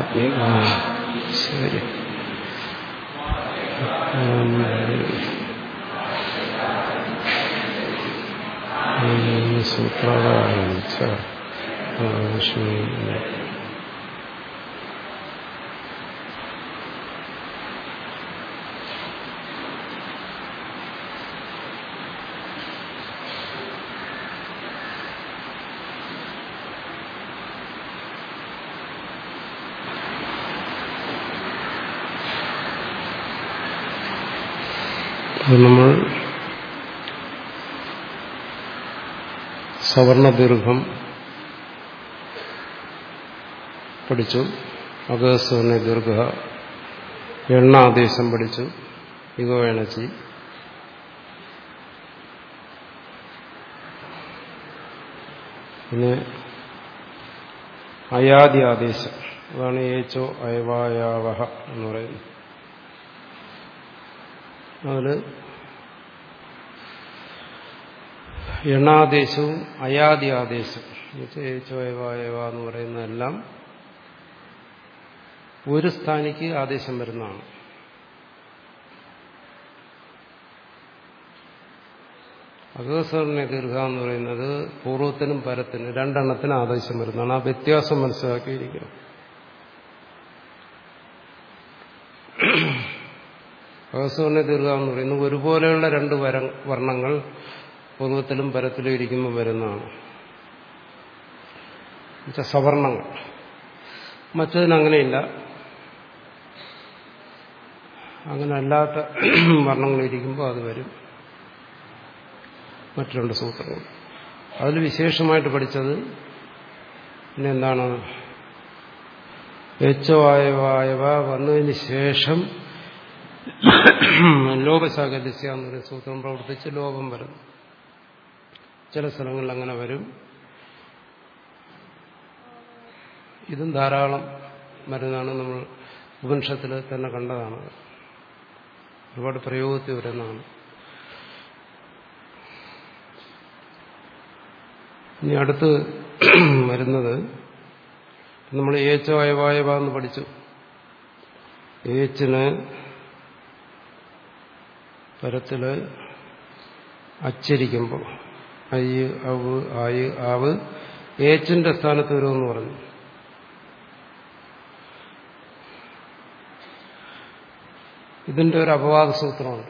ആ, ശരി സൂത്രാകാര അത് നമ്മൾ സവർണ ദീർഘം പഠിച്ചു അഗസ്വർണ ദീർഘ എണ്ണ ആദേശം പഠിച്ചു ഇഗോ എണച്ചി പിന്നെ അയാദി ആദേശം അതാണ് ഏച്ചോ അയവായാവഹ എന്ന് പറയുന്നത് അതില് എണ്ണാദേശവും അയാദി ആദേശം ഏച്ചോയവായവ എന്ന് പറയുന്നതെല്ലാം ഒരു സ്ഥാനിക്ക് ആദേശം വരുന്നതാണ് അഗസ്വരനെ ദീർഘ എന്ന് പറയുന്നത് പൂർവ്വത്തിനും പരത്തിനും രണ്ടെണ്ണത്തിനും ആദേശം വരുന്നതാണ് ആ വ്യത്യാസം മനസ്സിലാക്കിയിരിക്കണം അഗസ്വരനെ ദീർഘ എന്ന് പറയുന്നത് ഒരുപോലെയുള്ള രണ്ട് വര വർണ്ണങ്ങൾ പൂർവ്വത്തിലും പരത്തിലും ഇരിക്കുമ്പോൾ വരുന്നതാണ് എന്നുവെച്ചാൽ സവർണങ്ങൾ മറ്റതിനങ്ങനെയില്ല അങ്ങനെ അല്ലാത്ത വർണ്ണങ്ങൾ ഇരിക്കുമ്പോൾ അത് വരും മറ്റു രണ്ട് സൂത്രങ്ങൾ അതിൽ വിശേഷമായിട്ട് പഠിച്ചത് പിന്നെ എന്താണ് എച്ചോ ആയവായവ വന്നതിന് ശേഷം ലോപശാഖലിസ്യ എന്നൊരു സൂത്രം പ്രവർത്തിച്ച് ലോപം വരുന്നു ചില സ്ഥലങ്ങളിൽ അങ്ങനെ വരും ഇതും ധാരാളം വരുന്നതാണ് നമ്മൾ ഉപനിഷത്തിൽ തന്നെ കണ്ടതാണ് ഒരുപാട് പ്രയോഗത്തിൽ വരുന്നതാണ് ഇനി അടുത്ത് വരുന്നത് നമ്മൾ ഏച്ചോ അയവായവ എന്ന് പഠിച്ചു ഏച്ചിന് പരത്തില് അച്ചരിക്കുമ്പോൾ അയ്യ് അവ് ആയ് ആവ് ഏച്ചിന്റെ സ്ഥാനത്ത് വരുമെന്ന് പറഞ്ഞു ഇതിന്റെ ഒരു അപവാദ സൂത്രമുണ്ട്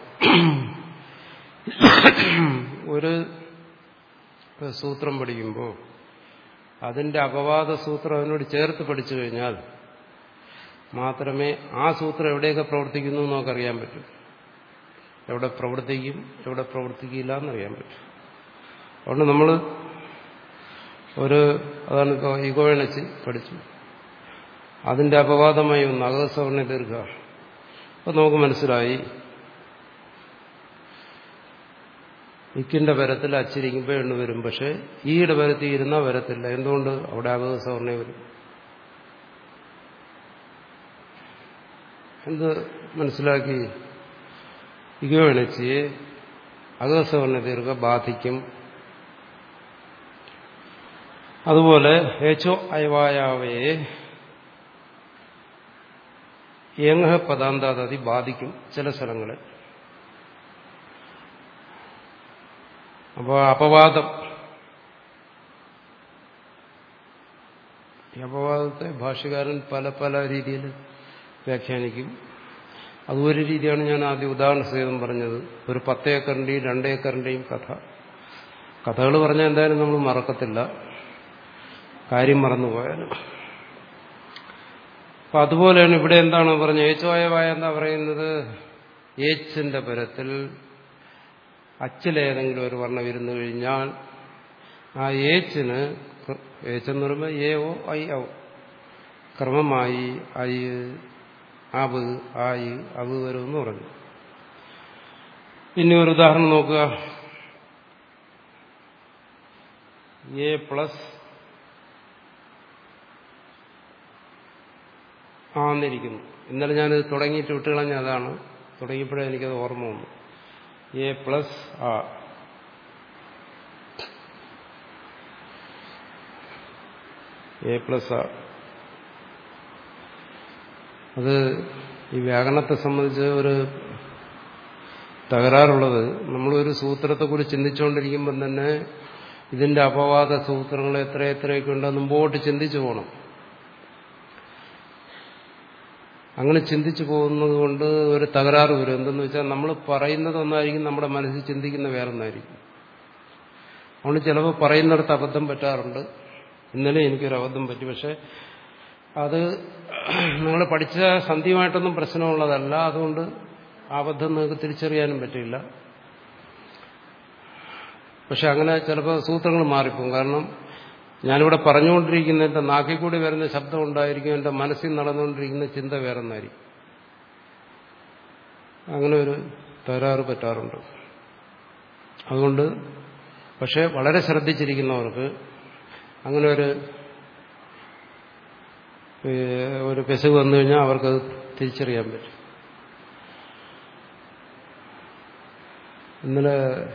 ഒരു സൂത്രം പഠിക്കുമ്പോൾ അതിന്റെ അപവാദ സൂത്രം അതിനോട് ചേർത്ത് പഠിച്ചു കഴിഞ്ഞാൽ മാത്രമേ ആ സൂത്രം എവിടെയൊക്കെ പ്രവർത്തിക്കുന്നു എന്ന് നമുക്കറിയാൻ പറ്റൂ എവിടെ പ്രവർത്തിക്കും എവിടെ പ്രവർത്തിക്കില്ല എന്നറിയാൻ പറ്റും അതുകൊണ്ട് നമ്മൾ ഒരു അതാണ് ഇപ്പോൾ ഇഗോയണച്ച് പഠിച്ചു അതിന്റെ അപവാദമായി ഒന്ന് അകസവർണ ദീർഘ അപ്പോൾ നമുക്ക് മനസ്സിലായി ഇക്കിന്റെ പരത്തിൽ അച്ചിരിക്കുമ്പോൾ എണ്ണ വരും പക്ഷെ ഈയുടെ പരത്തിൽ ഇരുന്നാൽ വരത്തില്ല എന്തുകൊണ്ട് അവിടെ അകസവർണ വരും എന്ത് മനസ്സിലാക്കി ഇഗോയണച്ച് അകസവർണ ദീർഘ ബാധിക്കും അതുപോലെ ഹേച്ചോ അയവായാവയെ ഏങ്ങ പദാന്താതി ബാധിക്കും ചില സ്ഥലങ്ങളിൽ അപ്പോൾ അപവാദം ഈ അപവാദത്തെ ഭാഷ്യകാരൻ പല പല രീതിയിൽ വ്യാഖ്യാനിക്കും അതൊരു രീതിയാണ് ഞാൻ ആദ്യം ഉദാഹരണ സഹിതം പറഞ്ഞത് ഒരു പത്തേക്കറിന്റെയും രണ്ടേക്കറിന്റെയും കഥ കഥകൾ പറഞ്ഞാൽ എന്തായാലും നമ്മൾ മറക്കത്തില്ല കാര്യം മറന്നുപോയാലും അപ്പൊ അതുപോലെയാണ് ഇവിടെ എന്താണ് പറഞ്ഞത് ഏച്ചോയവായ എന്താ പറയുന്നത് ഏച്ചിന്റെ പരത്തിൽ അച്ചിലേതെങ്കിലും ഒരു വർണ്ണം ഇരുന്നു കഴിഞ്ഞാൽ ആ ഏച്ചിന് ഏച്ചെന്ന് പറയുമ്പോൾ ഏ ഓ ഐ ഔ ക്രമമായി ഐ അബ് ആയി അബ് വരുമെന്ന് പറഞ്ഞു ഇനി ഒരു ഉദാഹരണം നോക്കുക എ പ്ലസ് ആന്നിരിക്കുന്നു ഇന്നലെ ഞാനിത് തുടങ്ങിയിട്ട് വിട്ടുകളഞ്ഞ അതാണ് തുടങ്ങിയപ്പോഴേ എനിക്കത് ഓർമ്മ വന്നു എ പ്ലസ് ആ എ പ്ലസ് ആ അത് ഈ വ്യാകരണത്തെ സംബന്ധിച്ച് ഒരു തകരാറുള്ളത് നമ്മളൊരു സൂത്രത്തെക്കുറിച്ച് ചിന്തിച്ചുകൊണ്ടിരിക്കുമ്പം തന്നെ ഇതിന്റെ അപവാദ സൂത്രങ്ങൾ എത്ര എത്രയൊക്കെ ഉണ്ടോ മുമ്പോട്ട് ചിന്തിച്ചു പോകണം അങ്ങനെ ചിന്തിച്ചു പോകുന്നത് കൊണ്ട് ഒരു തകരാറ് വരും എന്തെന്ന് വെച്ചാൽ നമ്മൾ പറയുന്നത് ഒന്നായിരിക്കും നമ്മുടെ മനസ്സിൽ ചിന്തിക്കുന്ന വേറൊന്നായിരിക്കും അതുകൊണ്ട് ചിലപ്പോൾ പറയുന്നിടത്ത് അബദ്ധം പറ്റാറുണ്ട് ഇന്നലെ എനിക്കൊരു അബദ്ധം പറ്റി പക്ഷെ അത് നിങ്ങൾ പഠിച്ച സന്ധ്യമായിട്ടൊന്നും പ്രശ്നമുള്ളതല്ല അതുകൊണ്ട് അബദ്ധം നിങ്ങൾക്ക് തിരിച്ചറിയാനും പറ്റില്ല പക്ഷെ അങ്ങനെ ചിലപ്പോൾ സൂത്രങ്ങൾ മാറിപ്പോകും കാരണം ഞാനിവിടെ പറഞ്ഞുകൊണ്ടിരിക്കുന്ന എൻ്റെ നാക്കിൽ കൂടി വരുന്ന ശബ്ദം ഉണ്ടായിരിക്കും എൻ്റെ മനസ്സിൽ നടന്നുകൊണ്ടിരിക്കുന്ന ചിന്ത വേറെ ഒന്നായിരിക്കും അങ്ങനെ ഒരു തകരാറ് പറ്റാറുണ്ട് അതുകൊണ്ട് പക്ഷെ വളരെ ശ്രദ്ധിച്ചിരിക്കുന്നവർക്ക് അങ്ങനെ ഒരു ഒരു പെശക് വന്നു കഴിഞ്ഞാൽ അവർക്കത് തിരിച്ചറിയാൻ പറ്റും ഇന്നലെ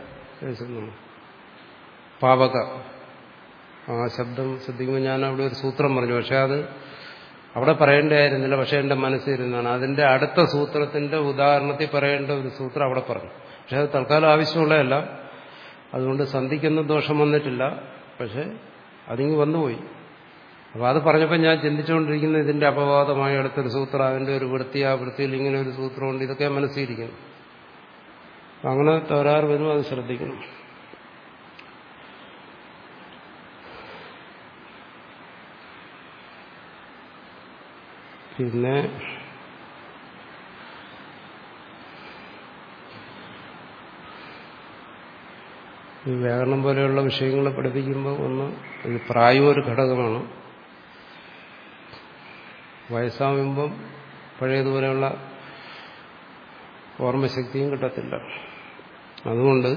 പാവക ആ ശബ്ദം ശ്രദ്ധിക്കുമ്പോൾ ഞാൻ അവിടെ ഒരു സൂത്രം പറഞ്ഞു പക്ഷെ അത് അവിടെ പറയേണ്ടതായിരുന്നില്ല പക്ഷെ എന്റെ മനസ്സിരുന്നാണ് അതിന്റെ അടുത്ത സൂത്രത്തിന്റെ ഉദാഹരണത്തിൽ പറയേണ്ട ഒരു സൂത്രം അവിടെ പറഞ്ഞു പക്ഷെ അത് തൽക്കാലം ആവശ്യമുള്ളതല്ല അതുകൊണ്ട് സന്ധിക്കുന്ന ദോഷം വന്നിട്ടില്ല പക്ഷെ അതിങ്ങ് വന്നുപോയി അപ്പോൾ അത് പറഞ്ഞപ്പോൾ ഞാൻ ചിന്തിച്ചുകൊണ്ടിരിക്കുന്ന ഇതിന്റെ അപവാദമായ അടുത്തൊരു സൂത്രം അതിന്റെ ഒരു വൃത്തി ആ വൃത്തിയിൽ ഇങ്ങനെ ഒരു സൂത്രമുണ്ട് ഇതൊക്കെ മനസ്സിലിരിക്കുന്നു അങ്ങനെ തകരാറ് വരും അത് ശ്രദ്ധിക്കണം പിന്നെ ഈ വ്യാകരണം പോലെയുള്ള വിഷയങ്ങൾ പഠിപ്പിക്കുമ്പോൾ ഒന്ന് ഇത് പ്രായം ഒരു ഘടകമാണ് വയസ്സാകുമ്പം പഴയതുപോലെയുള്ള ഓർമ്മശക്തിയും കിട്ടത്തില്ല അതുകൊണ്ട്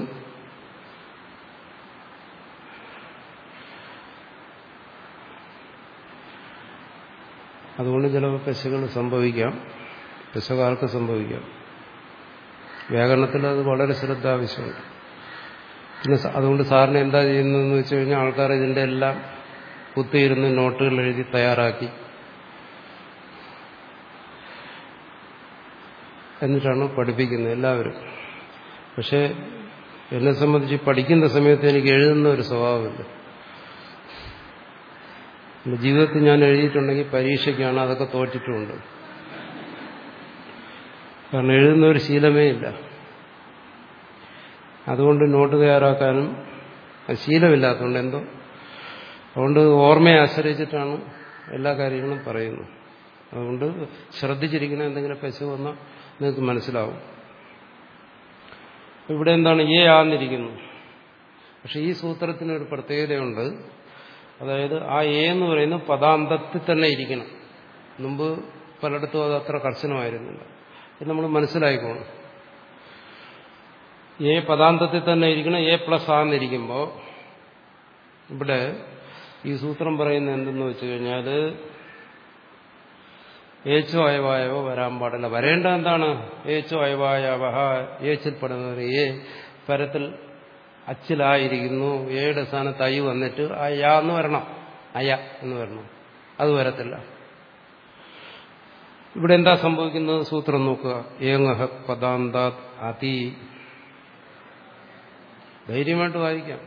അതുകൊണ്ട് ചില പെശകൾ സംഭവിക്കാം പെശകാർക്ക് സംഭവിക്കാം വ്യാകരണത്തിൽ അത് വളരെ ശ്രദ്ധ ആവശ്യമുണ്ട് പിന്നെ അതുകൊണ്ട് സാറിന് എന്താ ചെയ്യുന്നതെന്ന് വെച്ച് കഴിഞ്ഞാൽ ആൾക്കാർ ഇതിന്റെ എല്ലാം കുത്തിയിരുന്ന് നോട്ടുകൾ എഴുതി തയ്യാറാക്കി എന്നിട്ടാണ് പഠിപ്പിക്കുന്നത് എല്ലാവരും പക്ഷെ എന്നെ സംബന്ധിച്ച് പഠിക്കുന്ന സമയത്ത് എനിക്ക് എഴുതുന്ന ഒരു സ്വഭാവമില്ല എന്റെ ജീവിതത്തിൽ ഞാൻ എഴുതിയിട്ടുണ്ടെങ്കിൽ പരീക്ഷയ്ക്കാണ് അതൊക്കെ തോറ്റിട്ടുമുണ്ട് കാരണം എഴുതുന്ന ഒരു ശീലമേ ഇല്ല അതുകൊണ്ട് നോട്ട് തയ്യാറാക്കാനും ശീലമില്ലാത്തതുകൊണ്ട് എന്തോ അതുകൊണ്ട് ഓർമ്മയെ ആശ്രയിച്ചിട്ടാണ് എല്ലാ കാര്യങ്ങളും പറയുന്നത് അതുകൊണ്ട് ശ്രദ്ധിച്ചിരിക്കണം എന്തെങ്കിലും പശു വന്നാൽ നിങ്ങൾക്ക് മനസ്സിലാവും ഇവിടെ എന്താണ് ഏ ആന്നിരിക്കുന്നു പക്ഷെ ഈ സൂത്രത്തിനൊരു പ്രത്യേകതയുണ്ട് അതായത് ആ എ എന്ന് പറയുന്നത് പദാന്തത്തിൽ തന്നെ ഇരിക്കണം മുമ്പ് പലയിടത്തും അത് അത്ര കർശനമായിരുന്നില്ല ഇത് നമ്മൾ മനസ്സിലായിക്കോണം എ പദാന്തത്തിൽ തന്നെ ഇരിക്കണം എ പ്ലസ് ആന്നിരിക്കുമ്പോൾ ഇവിടെ ഈ സൂത്രം പറയുന്നത് എന്തെന്ന് വെച്ച് കഴിഞ്ഞാൽ ഏച്ചോ അയവായവോ വരാൻ പാടില്ല വരേണ്ട എന്താണ് ഏച്ചോ അയവായവഹ ഏച്ചിൽപ്പെടുന്നത് ഏ പരത്തിൽ അച്ചിലായിരിക്കുന്നു ഏയുടെ സ്ഥാനത്ത് അയ്യ വന്നിട്ട് അയ എന്ന് വരണം അയ എന്ന് വരണം അത് വരത്തില്ല ഇവിടെ എന്താ സംഭവിക്കുന്നത് സൂത്രം നോക്കുക ഏങ്ങഹ പദാന്ത അതി ധൈര്യമായിട്ട് വായിക്കാം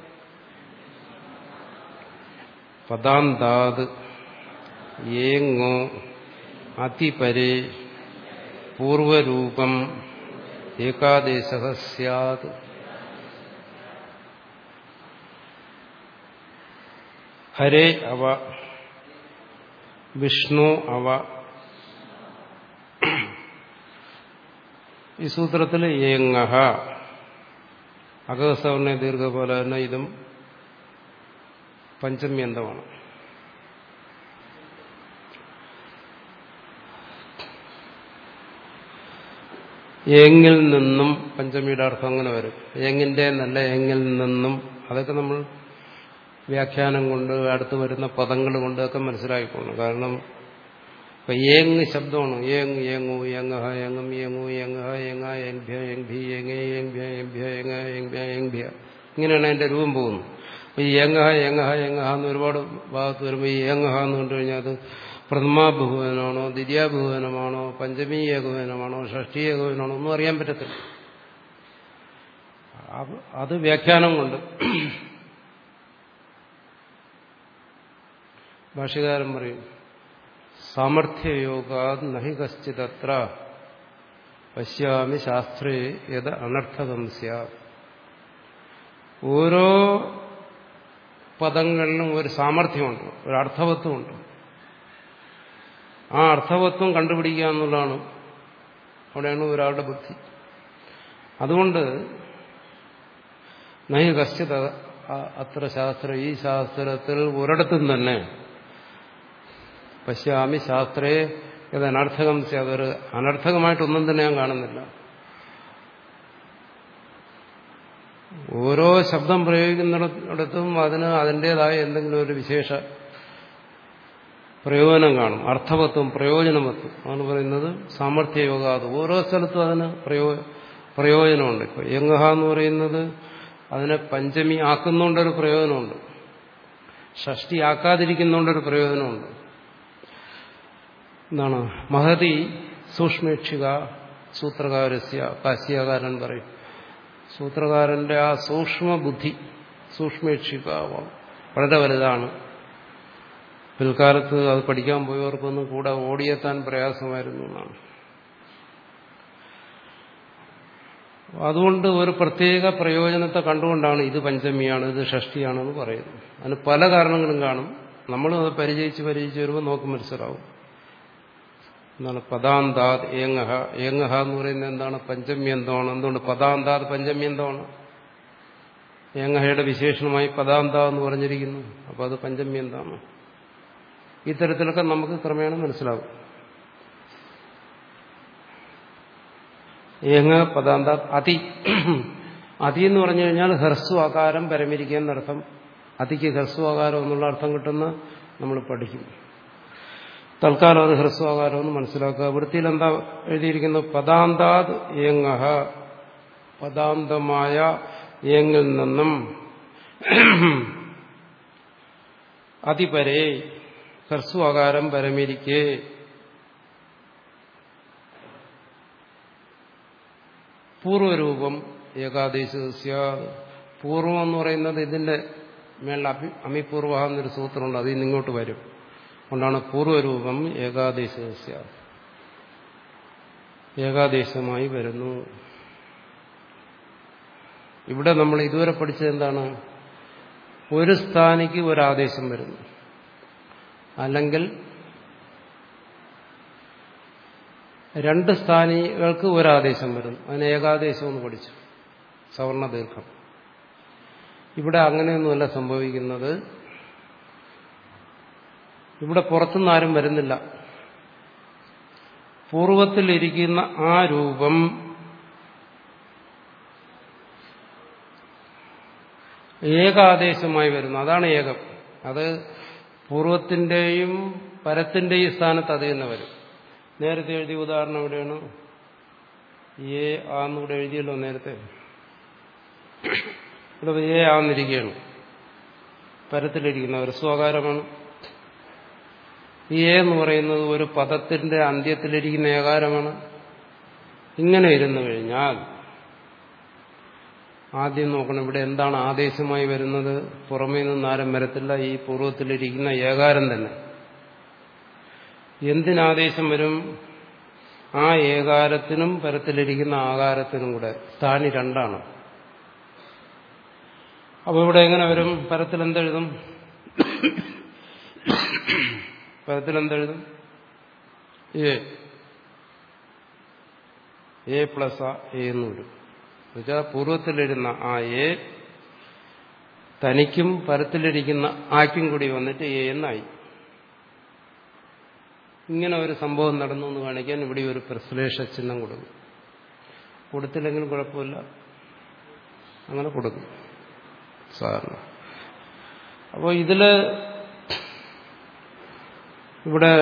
പദാന്താത് ഏങ്ങോ അതിപരെ പൂർവരൂപം ഏകാദേശ സ്യാത് ഹരേ അവ വിഷ്ണു അവ ഈ സൂത്രത്തിൽ ഏങ്ങഹ അകസവർണ ദീർഘ പോലെ തന്നെ ഇതും പഞ്ചമ്യന്തമാണ് എങ്ങിൽ നിന്നും പഞ്ചമിയുടെ അർത്ഥം അങ്ങനെ വരും എങ്ങിന്റെ നല്ല എങ്ങിൽ നിന്നും അതൊക്കെ നമ്മൾ വ്യാഖ്യാനം കൊണ്ട് അടുത്ത് വരുന്ന പദങ്ങൾ കൊണ്ടൊക്കെ മനസ്സിലാക്കിക്കോണം കാരണം ഇപ്പൊ ഏങ് ശബ്ദമാണ് ഏങ് ഏങ്ങു ഏങ്ങഹ ഏങ്ങും ഏങ്ങു ഏങ്ങഹ ഏങ്ങ ഏങ്ഭ്യ ഏങ്ഭി ഏങ്ങ ഏങ്ഭ്യ ഏങ്ഭ്യ ഏങ്ങ ഏങ്ഭ്യ ഏങ്ഭ്യ ഇങ്ങനെയാണ് അതിന്റെ രൂപം പോകുന്നത് അപ്പൊ ഈ ഏങ്ങഹ ഏങ്ങഹ ഏങ്ങഹ എന്ന് ഒരുപാട് ഭാഗത്ത് വരുമ്പോൾ ഈ ഏങ്ങഹ എന്ന് കണ്ടു കഴിഞ്ഞാൽ അത് പ്രഥമ ബഹുവനാണോ ദ്വിതീയ ബഹുവനമാണോ പഞ്ചമി ഏകോപനമാണോ ഷഷ്ടി ഏകോപനമാണോ ഒന്നും അറിയാൻ പറ്റത്തില്ല അത് വ്യാഖ്യാനം കൊണ്ട് ഭാഷകാരൻ പറയും സാമർഥ്യയോഗാ നഹി കശ്ചിതത്ര പശ്യാമി ശാസ്ത്രേ യത് അനർത്ഥകം സ്യാത് ഓരോ പദങ്ങളിലും ഒരു സാമർഥ്യമുണ്ട് ഒരു അർത്ഥവത്വമുണ്ട് ആ അർത്ഥവത്വം കണ്ടുപിടിക്കുക എന്നുള്ളതാണ് അവിടെയാണ് ഒരാളുടെ ബുദ്ധി അതുകൊണ്ട് നൈ കശ്ചിത അത്ര ശാസ്ത്ര ഈ ശാസ്ത്രത്തിൽ ഒരിടത്തും തന്നെ പശ്യാമി ശാസ്ത്രേ ഇത് അനർത്ഥകം അതൊരു അനർത്ഥകമായിട്ടൊന്നും തന്നെ ഞാൻ കാണുന്നില്ല ഓരോ ശബ്ദം പ്രയോഗിക്കുന്നിടത്തും അതിന് അതിൻ്റെതായ എന്തെങ്കിലും ഒരു വിശേഷ പ്രയോജനം കാണും അർത്ഥവത്വം പ്രയോജനവത്വം ആണ് പറയുന്നത് സാമർഥ്യയോഗ അത് ഓരോ സ്ഥലത്തും അതിന് പ്രയോ പ്രയോജനമുണ്ട് ഇപ്പൊ യങ്ങഹ എന്ന് പറയുന്നത് അതിനെ പഞ്ചമി ആക്കുന്നുകൊണ്ടൊരു പ്രയോജനമുണ്ട് ഷഷ്ടി ആക്കാതിരിക്കുന്നുകൊണ്ടൊരു പ്രയോജനമുണ്ട് എന്താണ് മഹതി സൂക്ഷ്മേക്ഷിക സൂത്രകാരസ്യ കാശ്യകാരൻ പറയും സൂത്രകാരന്റെ ആ സൂക്ഷ്മ ബുദ്ധി സൂക്ഷ്മേക്ഷിക വളരെ വലുതാണ് പിൽക്കാലത്ത് അത് പഠിക്കാൻ പോയവർക്കൊന്നും കൂടെ ഓടിയെത്താൻ പ്രയാസമായിരുന്നു എന്നാണ് അതുകൊണ്ട് ഒരു പ്രത്യേക പ്രയോജനത്തെ കണ്ടുകൊണ്ടാണ് ഇത് പഞ്ചമിയാണ് ഇത് ഷഷ്ടിയാണെന്ന് പറയുന്നത് അതിന് പല കാരണങ്ങളും കാണും നമ്മളും അത് പരിചയിച്ച് പരിചയിച്ച് വരുമ്പോൾ നോക്കി മനസ്സിലാവും എന്താണ് പദാന്താത് ഏങ്ങഹ ഏങ്ങഹ എന്ന് പറയുന്നത് എന്താണ് പഞ്ചമി എന്താണ് എന്തുകൊണ്ട് പദാന്താത് പഞ്ചമി എന്താണ് ഏങ്ങഹയുടെ വിശേഷണമായി പദാന്ത എന്ന് പറഞ്ഞിരിക്കുന്നു അപ്പോൾ അത് പഞ്ചമി എന്താണ് ഇത്തരത്തിലൊക്കെ നമുക്ക് ക്രമേണ മനസ്സിലാവും ഏങ്ങ പദാന്ത അതി അതി എന്ന് പറഞ്ഞു കഴിഞ്ഞാൽ ഹ്രസ്വ ആകാരം പരമിരിക്കുക എന്നർത്ഥം അതിക്ക് ഹ്രസ്വ ആകാരം എന്നുള്ള അർത്ഥം കിട്ടുന്ന നമ്മൾ പഠിക്കും തൽക്കാലം അത് ഹ്രസ്വാകാരം എന്ന് മനസ്സിലാക്കുക വൃത്തിയിൽ എന്താ എഴുതിയിരിക്കുന്നത് പദാന്താത് ഏങ്ങഹ പദാന്തമായ ഏങ്ങിൽ നിന്നും അതിപരെ ഹ്രസ്വാകാരം പരമിരിക്കെ പൂർവരൂപം ഏകാദേശ പൂർവം എന്ന് പറയുന്നത് ഇതിന്റെ മേളിൽ അഭി അമിപൂർവ എന്നൊരു സൂത്രമുണ്ട് അതിൽ നിന്ന് ഇങ്ങോട്ട് വരും കൊണ്ടാണ് പൂർവരൂപം ഏകാദേശ ഏകാദേശമായി വരുന്നു ഇവിടെ നമ്മൾ ഇതുവരെ പഠിച്ചത് എന്താണ് ഒരു സ്ഥാനിക്ക് ഒരാദേശം വരുന്നു അല്ലെങ്കിൽ രണ്ട് സ്ഥാനികൾക്ക് ഒരാദേശം വരുന്നു അതിന് ഏകാദേശം എന്ന് പഠിച്ചു സവർണ ദീർഘം ഇവിടെ അങ്ങനെയൊന്നുമല്ല സംഭവിക്കുന്നത് ഇവിടെ പുറത്തുനിന്ന് ആരും വരുന്നില്ല പൂർവത്തിലിരിക്കുന്ന ആ രൂപം ഏകാദേശമായി വരുന്നു അതാണ് ഏകം അത് പൂർവത്തിന്റെയും പരത്തിന്റെയും സ്ഥാനത്ത് അത് തന്നെ വരും നേരത്തെ എഴുതിയ ഉദാഹരണം എവിടെയാണ് ഏ ആന്നിവിടെ എഴുതിയല്ലോ നേരത്തെ ഇവിടെ ഏ ആന്നിരിക്കുകയാണ് പരത്തിലിരിക്കുന്ന ഒരു സ്വകാരമാണ് ഈ ഏ എന്ന് പറയുന്നത് ഒരു പദത്തിന്റെ അന്ത്യത്തിലിരിക്കുന്ന ഏകാരമാണ് ഇങ്ങനെ ഇരുന്നു കഴിഞ്ഞാൽ ആദ്യം നോക്കണം ഇവിടെ എന്താണ് ആദേശമായി വരുന്നത് പുറമേ നിന്ന് ആരും വരത്തില്ല ഈ പൂർവ്വത്തിലിരിക്കുന്ന ഏകാരം തന്നെ എന്തിനാദേശം വരും ആ ഏകാരത്തിനും പരത്തിലിരിക്കുന്ന ആകാരത്തിനും കൂടെ സ്ഥാനി രണ്ടാണ് അപ്പൊ ഇവിടെ എങ്ങനെ വരും പരത്തിൽ എന്തെഴുതും പരത്തിൽ എന്തെഴുതും എ എ പ്ലസ് ആ എ എന്ന് വരും എന്നുവെച്ചാൽ പൂർവ്വത്തിലിരുന്ന ആ എ തനിക്കും പരത്തിലിരിക്കുന്ന ആക്കും കൂടി വന്നിട്ട് എ എന്നായി ഇങ്ങനെ ഒരു സംഭവം നടന്നു എന്ന് കാണിക്കാൻ ഇവിടെ ഒരു പ്രശ്ലേഷ ചിഹ്നം കൊടുക്കും കൊടുത്തില്ലെങ്കിലും കുഴപ്പമില്ല അങ്ങനെ കൊടുക്കും സാധാരണ അപ്പോൾ ഇതില് ഇവിടെ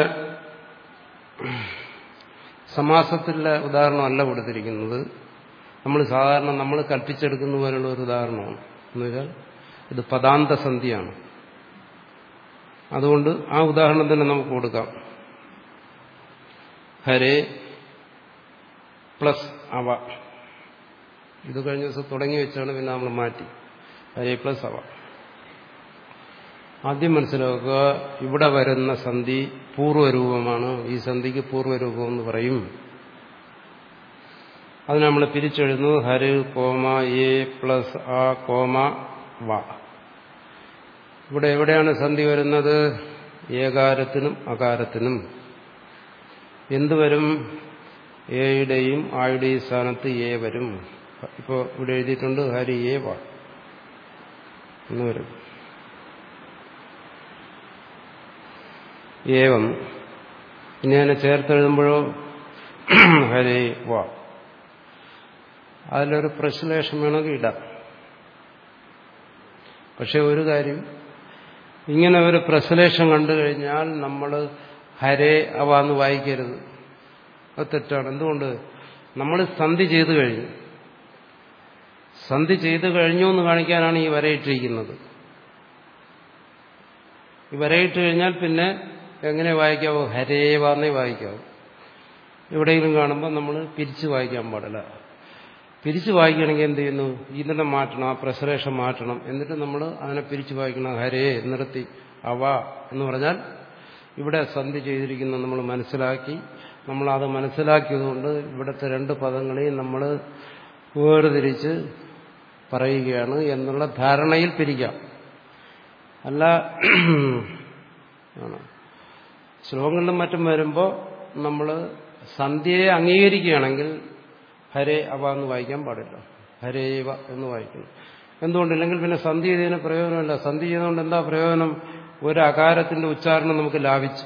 സമാസത്തിലെ ഉദാഹരണമല്ല കൊടുത്തിരിക്കുന്നത് നമ്മൾ സാധാരണ നമ്മൾ കൽപ്പിച്ചെടുക്കുന്ന പോലുള്ള ഒരു ഉദാഹരണമാണ് എന്നുവെച്ചാൽ ഇത് പദാന്തസന്ധിയാണ് അതുകൊണ്ട് ആ ഉദാഹരണം തന്നെ നമുക്ക് കൊടുക്കാം ഹരേ പ്ലസ് അവ ഇത് കഴിഞ്ഞ ദിവസം തുടങ്ങി വെച്ചാണ് പിന്നെ നമ്മൾ മാറ്റി ഹരേ പ്ലസ് അവ ആദ്യം മനസ്സിലാക്കുക ഇവിടെ വരുന്ന സന്ധി പൂർവ്വരൂപമാണ് ഈ സന്ധിക്ക് പൂർവ്വരൂപം എന്ന് പറയും അത് നമ്മൾ പിരിച്ചെഴുതുന്നു ഹര് കോമ എ പ്ലസ് ആ കോമ വ ഇവിടെ എവിടെയാണ് സന്ധി വരുന്നത് ഏകാരത്തിനും അകാരത്തിനും എന്ത് വരും എയുടെയും ആയുടെയും സ്ഥാനത്ത് എ വരും ഇപ്പോൾ ഇവിടെ എഴുതിയിട്ടുണ്ട് ഹരി എ വ എന്ന് വരും ഏവം ഇനി അതിനെ ചേർത്തെഴുതുമ്പോഴോ ഹരേ വ അതിലൊരു പ്രശ്ലേഷം വേണമെങ്കിൽ ഇടാം പക്ഷെ ഒരു കാര്യം ഇങ്ങനെ ഒരു പ്രശ്ലേഷം കണ്ടു കഴിഞ്ഞാൽ നമ്മൾ ഹരേ അവ എന്ന് വായിക്കരുത് അത് തെറ്റാണ് എന്തുകൊണ്ട് നമ്മൾ സന്ധി ചെയ്തു കഴിഞ്ഞു സന്ധി ചെയ്തു കഴിഞ്ഞു എന്ന് കാണിക്കാനാണ് ഈ വരയിട്ടിരിക്കുന്നത് ഈ വരയിട്ട് കഴിഞ്ഞാൽ പിന്നെ എങ്ങനെ വായിക്കാവോ ഹരേവാന്നേ വായിക്കാവൂ എവിടെയെങ്കിലും കാണുമ്പോൾ നമ്മൾ പിരിച്ചു വായിക്കാൻ പാടില്ല പിരിച്ചു വായിക്കണമെങ്കിൽ എന്ത് ചെയ്യുന്നു ഇതിനെ മാറ്റണം ആ പ്രസരേഷൻ മാറ്റണം എന്നിട്ട് നമ്മൾ അതിനെ പിരിച്ചു വായിക്കണം ഹരേ നിർത്തി അവ എന്ന് പറഞ്ഞാൽ ഇവിടെ സന്ധി ചെയ്തിരിക്കുന്ന നമ്മൾ മനസ്സിലാക്കി നമ്മൾ അത് മനസ്സിലാക്കിയതുകൊണ്ട് ഇവിടുത്തെ രണ്ട് പദങ്ങളെയും നമ്മൾ വേർതിരിച്ച് പറയുകയാണ് എന്നുള്ള ധാരണയിൽ പിരിക്കാം അല്ല ശ്ലോകങ്ങളിലും മറ്റും വരുമ്പോൾ നമ്മൾ സന്ധ്യയെ അംഗീകരിക്കുകയാണെങ്കിൽ ഹരേ അവ എന്ന് വായിക്കാൻ പാടില്ല ഹരേവ എന്ന് വായിക്കണം എന്തുകൊണ്ടില്ലെങ്കിൽ പിന്നെ സന്ധി ചെയ്തതിന് പ്രയോജനമില്ല സന്ധി ചെയ്തുകൊണ്ട് എന്താ പ്രയോജനം ഒരു അകാരത്തിന്റെ ഉച്ചാരണം നമുക്ക് ലാഭിച്ചു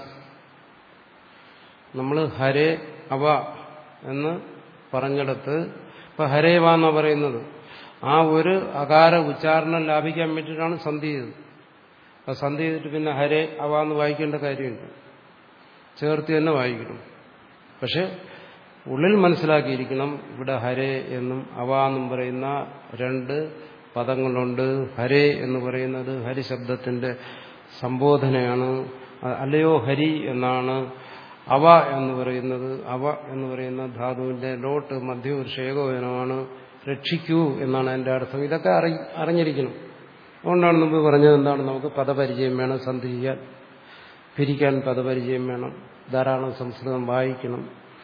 നമ്മൾ ഹരേ അവ എന്ന് പറഞ്ഞെടുത്ത് ഇപ്പൊ ഹരേവ എന്നാ പറയുന്നത് ആ ഒരു അകാര ഉച്ചാരണം ലാഭിക്കാൻ വേണ്ടിയിട്ടാണ് സന്ധി ചെയ്തത് അപ്പൊ സന്ധി ചെയ്തിട്ട് പിന്നെ ഹരേ അവ എന്ന് വായിക്കേണ്ട കാര്യമുണ്ട് ചേർത്ത് തന്നെ വായിക്കണം പക്ഷെ ഉള്ളിൽ മനസ്സിലാക്കിയിരിക്കണം ഇവിടെ ഹരേ എന്നും അവ എന്നും പറയുന്ന രണ്ട് പദങ്ങളുണ്ട് ഹരേ എന്ന് പറയുന്നത് ഹരിശബ്ദത്തിന്റെ സംബോധനയാണ് അല്ലയോ ഹരി എന്നാണ് അവ എന്ന് പറയുന്നത് അവ എന്ന് പറയുന്ന ധാതുവിന്റെ ലോട്ട് മധ്യപുരുഷ ഏകോപനമാണ് രക്ഷിക്കൂ എന്നാണ് എൻ്റെ അർത്ഥം ഇതൊക്കെ അറി അറിഞ്ഞിരിക്കണം അതുകൊണ്ടാണ് മുമ്പ് പറഞ്ഞത് എന്താണ് നമുക്ക് പദപരിചയം വേണം സന്ധി ചെയ്യാൻ പിരിക്കാൻ പദപരിചയം വേണം ധാരാളം സംസ്കൃതം വായിക്കണം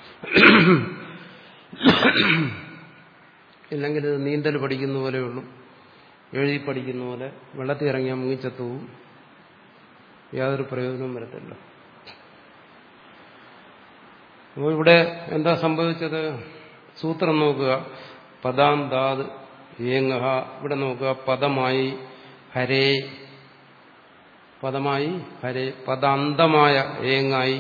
ഇല്ലെങ്കിൽ ഇത് നീന്തൽ പഠിക്കുന്ന പോലെയുള്ളൂ എഴുതി പഠിക്കുന്ന പോലെ വെള്ളത്തിൽ ഇറങ്ങിയാൽ മുങ്ങിച്ചെത്തുവും യാതൊരു പ്രയോജനവും വരത്തില്ല അപ്പോൾ ഇവിടെ എന്താ സംഭവിച്ചത് സൂത്രം നോക്കുക പദാന്താത് ഏങ്ങ ഇവിടെ നോക്കുക പദമായി ഹരേ പദമായി ഹരേ പദാന്തമായ ഏങ്ങായി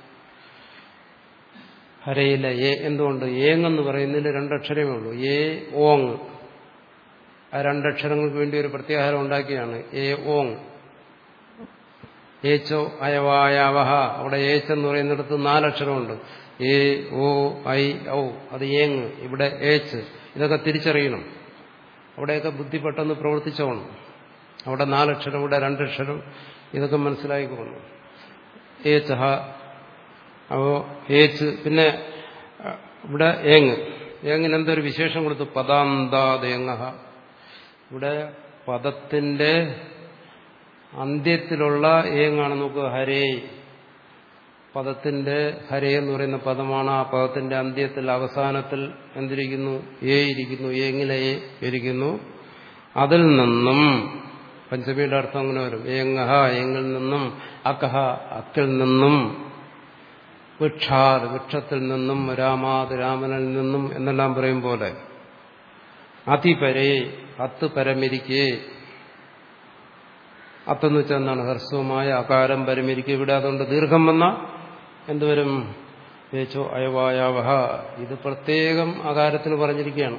ഹരയിലെ ഏ എന്തുകൊണ്ട് ഏങ്ങെന്ന് പറയുന്നതിൽ രണ്ടക്ഷരമേ ഉള്ളൂ ഏ ഓങ് ആ രണ്ടക്ഷരങ്ങൾക്ക് വേണ്ടി ഒരു പ്രത്യാഹാരം ഉണ്ടാക്കിയാണ് ഏ ഓങ് ഏച്ചോ അയവായാവഹ അവിടെ ഏച്ചെന്ന് പറയുന്നിടത്ത് നാലക്ഷരമുണ്ട് ഏ ഓ ഐ ഔ അത് ഏങ് ഇവിടെ ഏച്ച് ഇതൊക്കെ തിരിച്ചറിയണം അവിടെയൊക്കെ ബുദ്ധി പെട്ടെന്ന് പ്രവർത്തിച്ചോണം അവിടെ നാലക്ഷരം ഇവിടെ രണ്ടക്ഷരം ഇതൊക്കെ മനസ്സിലായിക്കൊള്ളണം ഏച്ചഹ അപ്പോ ഏച്ച് പിന്നെ ഇവിടെ ഏങ് ഏങ്ങിന് എന്തൊരു വിശേഷം കൊടുത്തു പദാന്താദേങ്ങ ഇവിടെ പദത്തിന്റെ അന്ത്യത്തിലുള്ള ഏങ്ങാണ് നോക്കുക ഹരേ പദത്തിന്റെ ഹരേ എന്ന് പറയുന്ന പദമാണ് ആ പദത്തിന്റെ അന്ത്യത്തിൽ അവസാനത്തിൽ എന്തിരിക്കുന്നു ഏ ഇരിക്കുന്നു ഏങ്ങിലെ ഏ ഇരിക്കുന്നു അതിൽ നിന്നും പഞ്ചമിയുടെ അർത്ഥം അങ്ങനെ വരും ഏങ്ങഹ ഏങ്ങിൽ നിന്നും അക്കഹ അക്കിൽ നിന്നും വൃക്ഷാത് വൃക്ഷത്തിൽ നിന്നും രാമാത് രാമനിൽ നിന്നും എന്നെല്ലാം പറയും പോലെ അതിപരേ അത്ത് പരമിരിക്കേ അത്തെന്ന് വെച്ചാൽ എന്താണ് ഹ്രസ്വമായ അകാരം പരമിരിക്കുക ഇവിടെ അതുകൊണ്ട് ദീർഘം വന്ന എന്തുവരും വേച്ചോ അയവായാവഹ ഇത് പ്രത്യേകം അകാരത്തിന് പറഞ്ഞിരിക്കുകയാണ്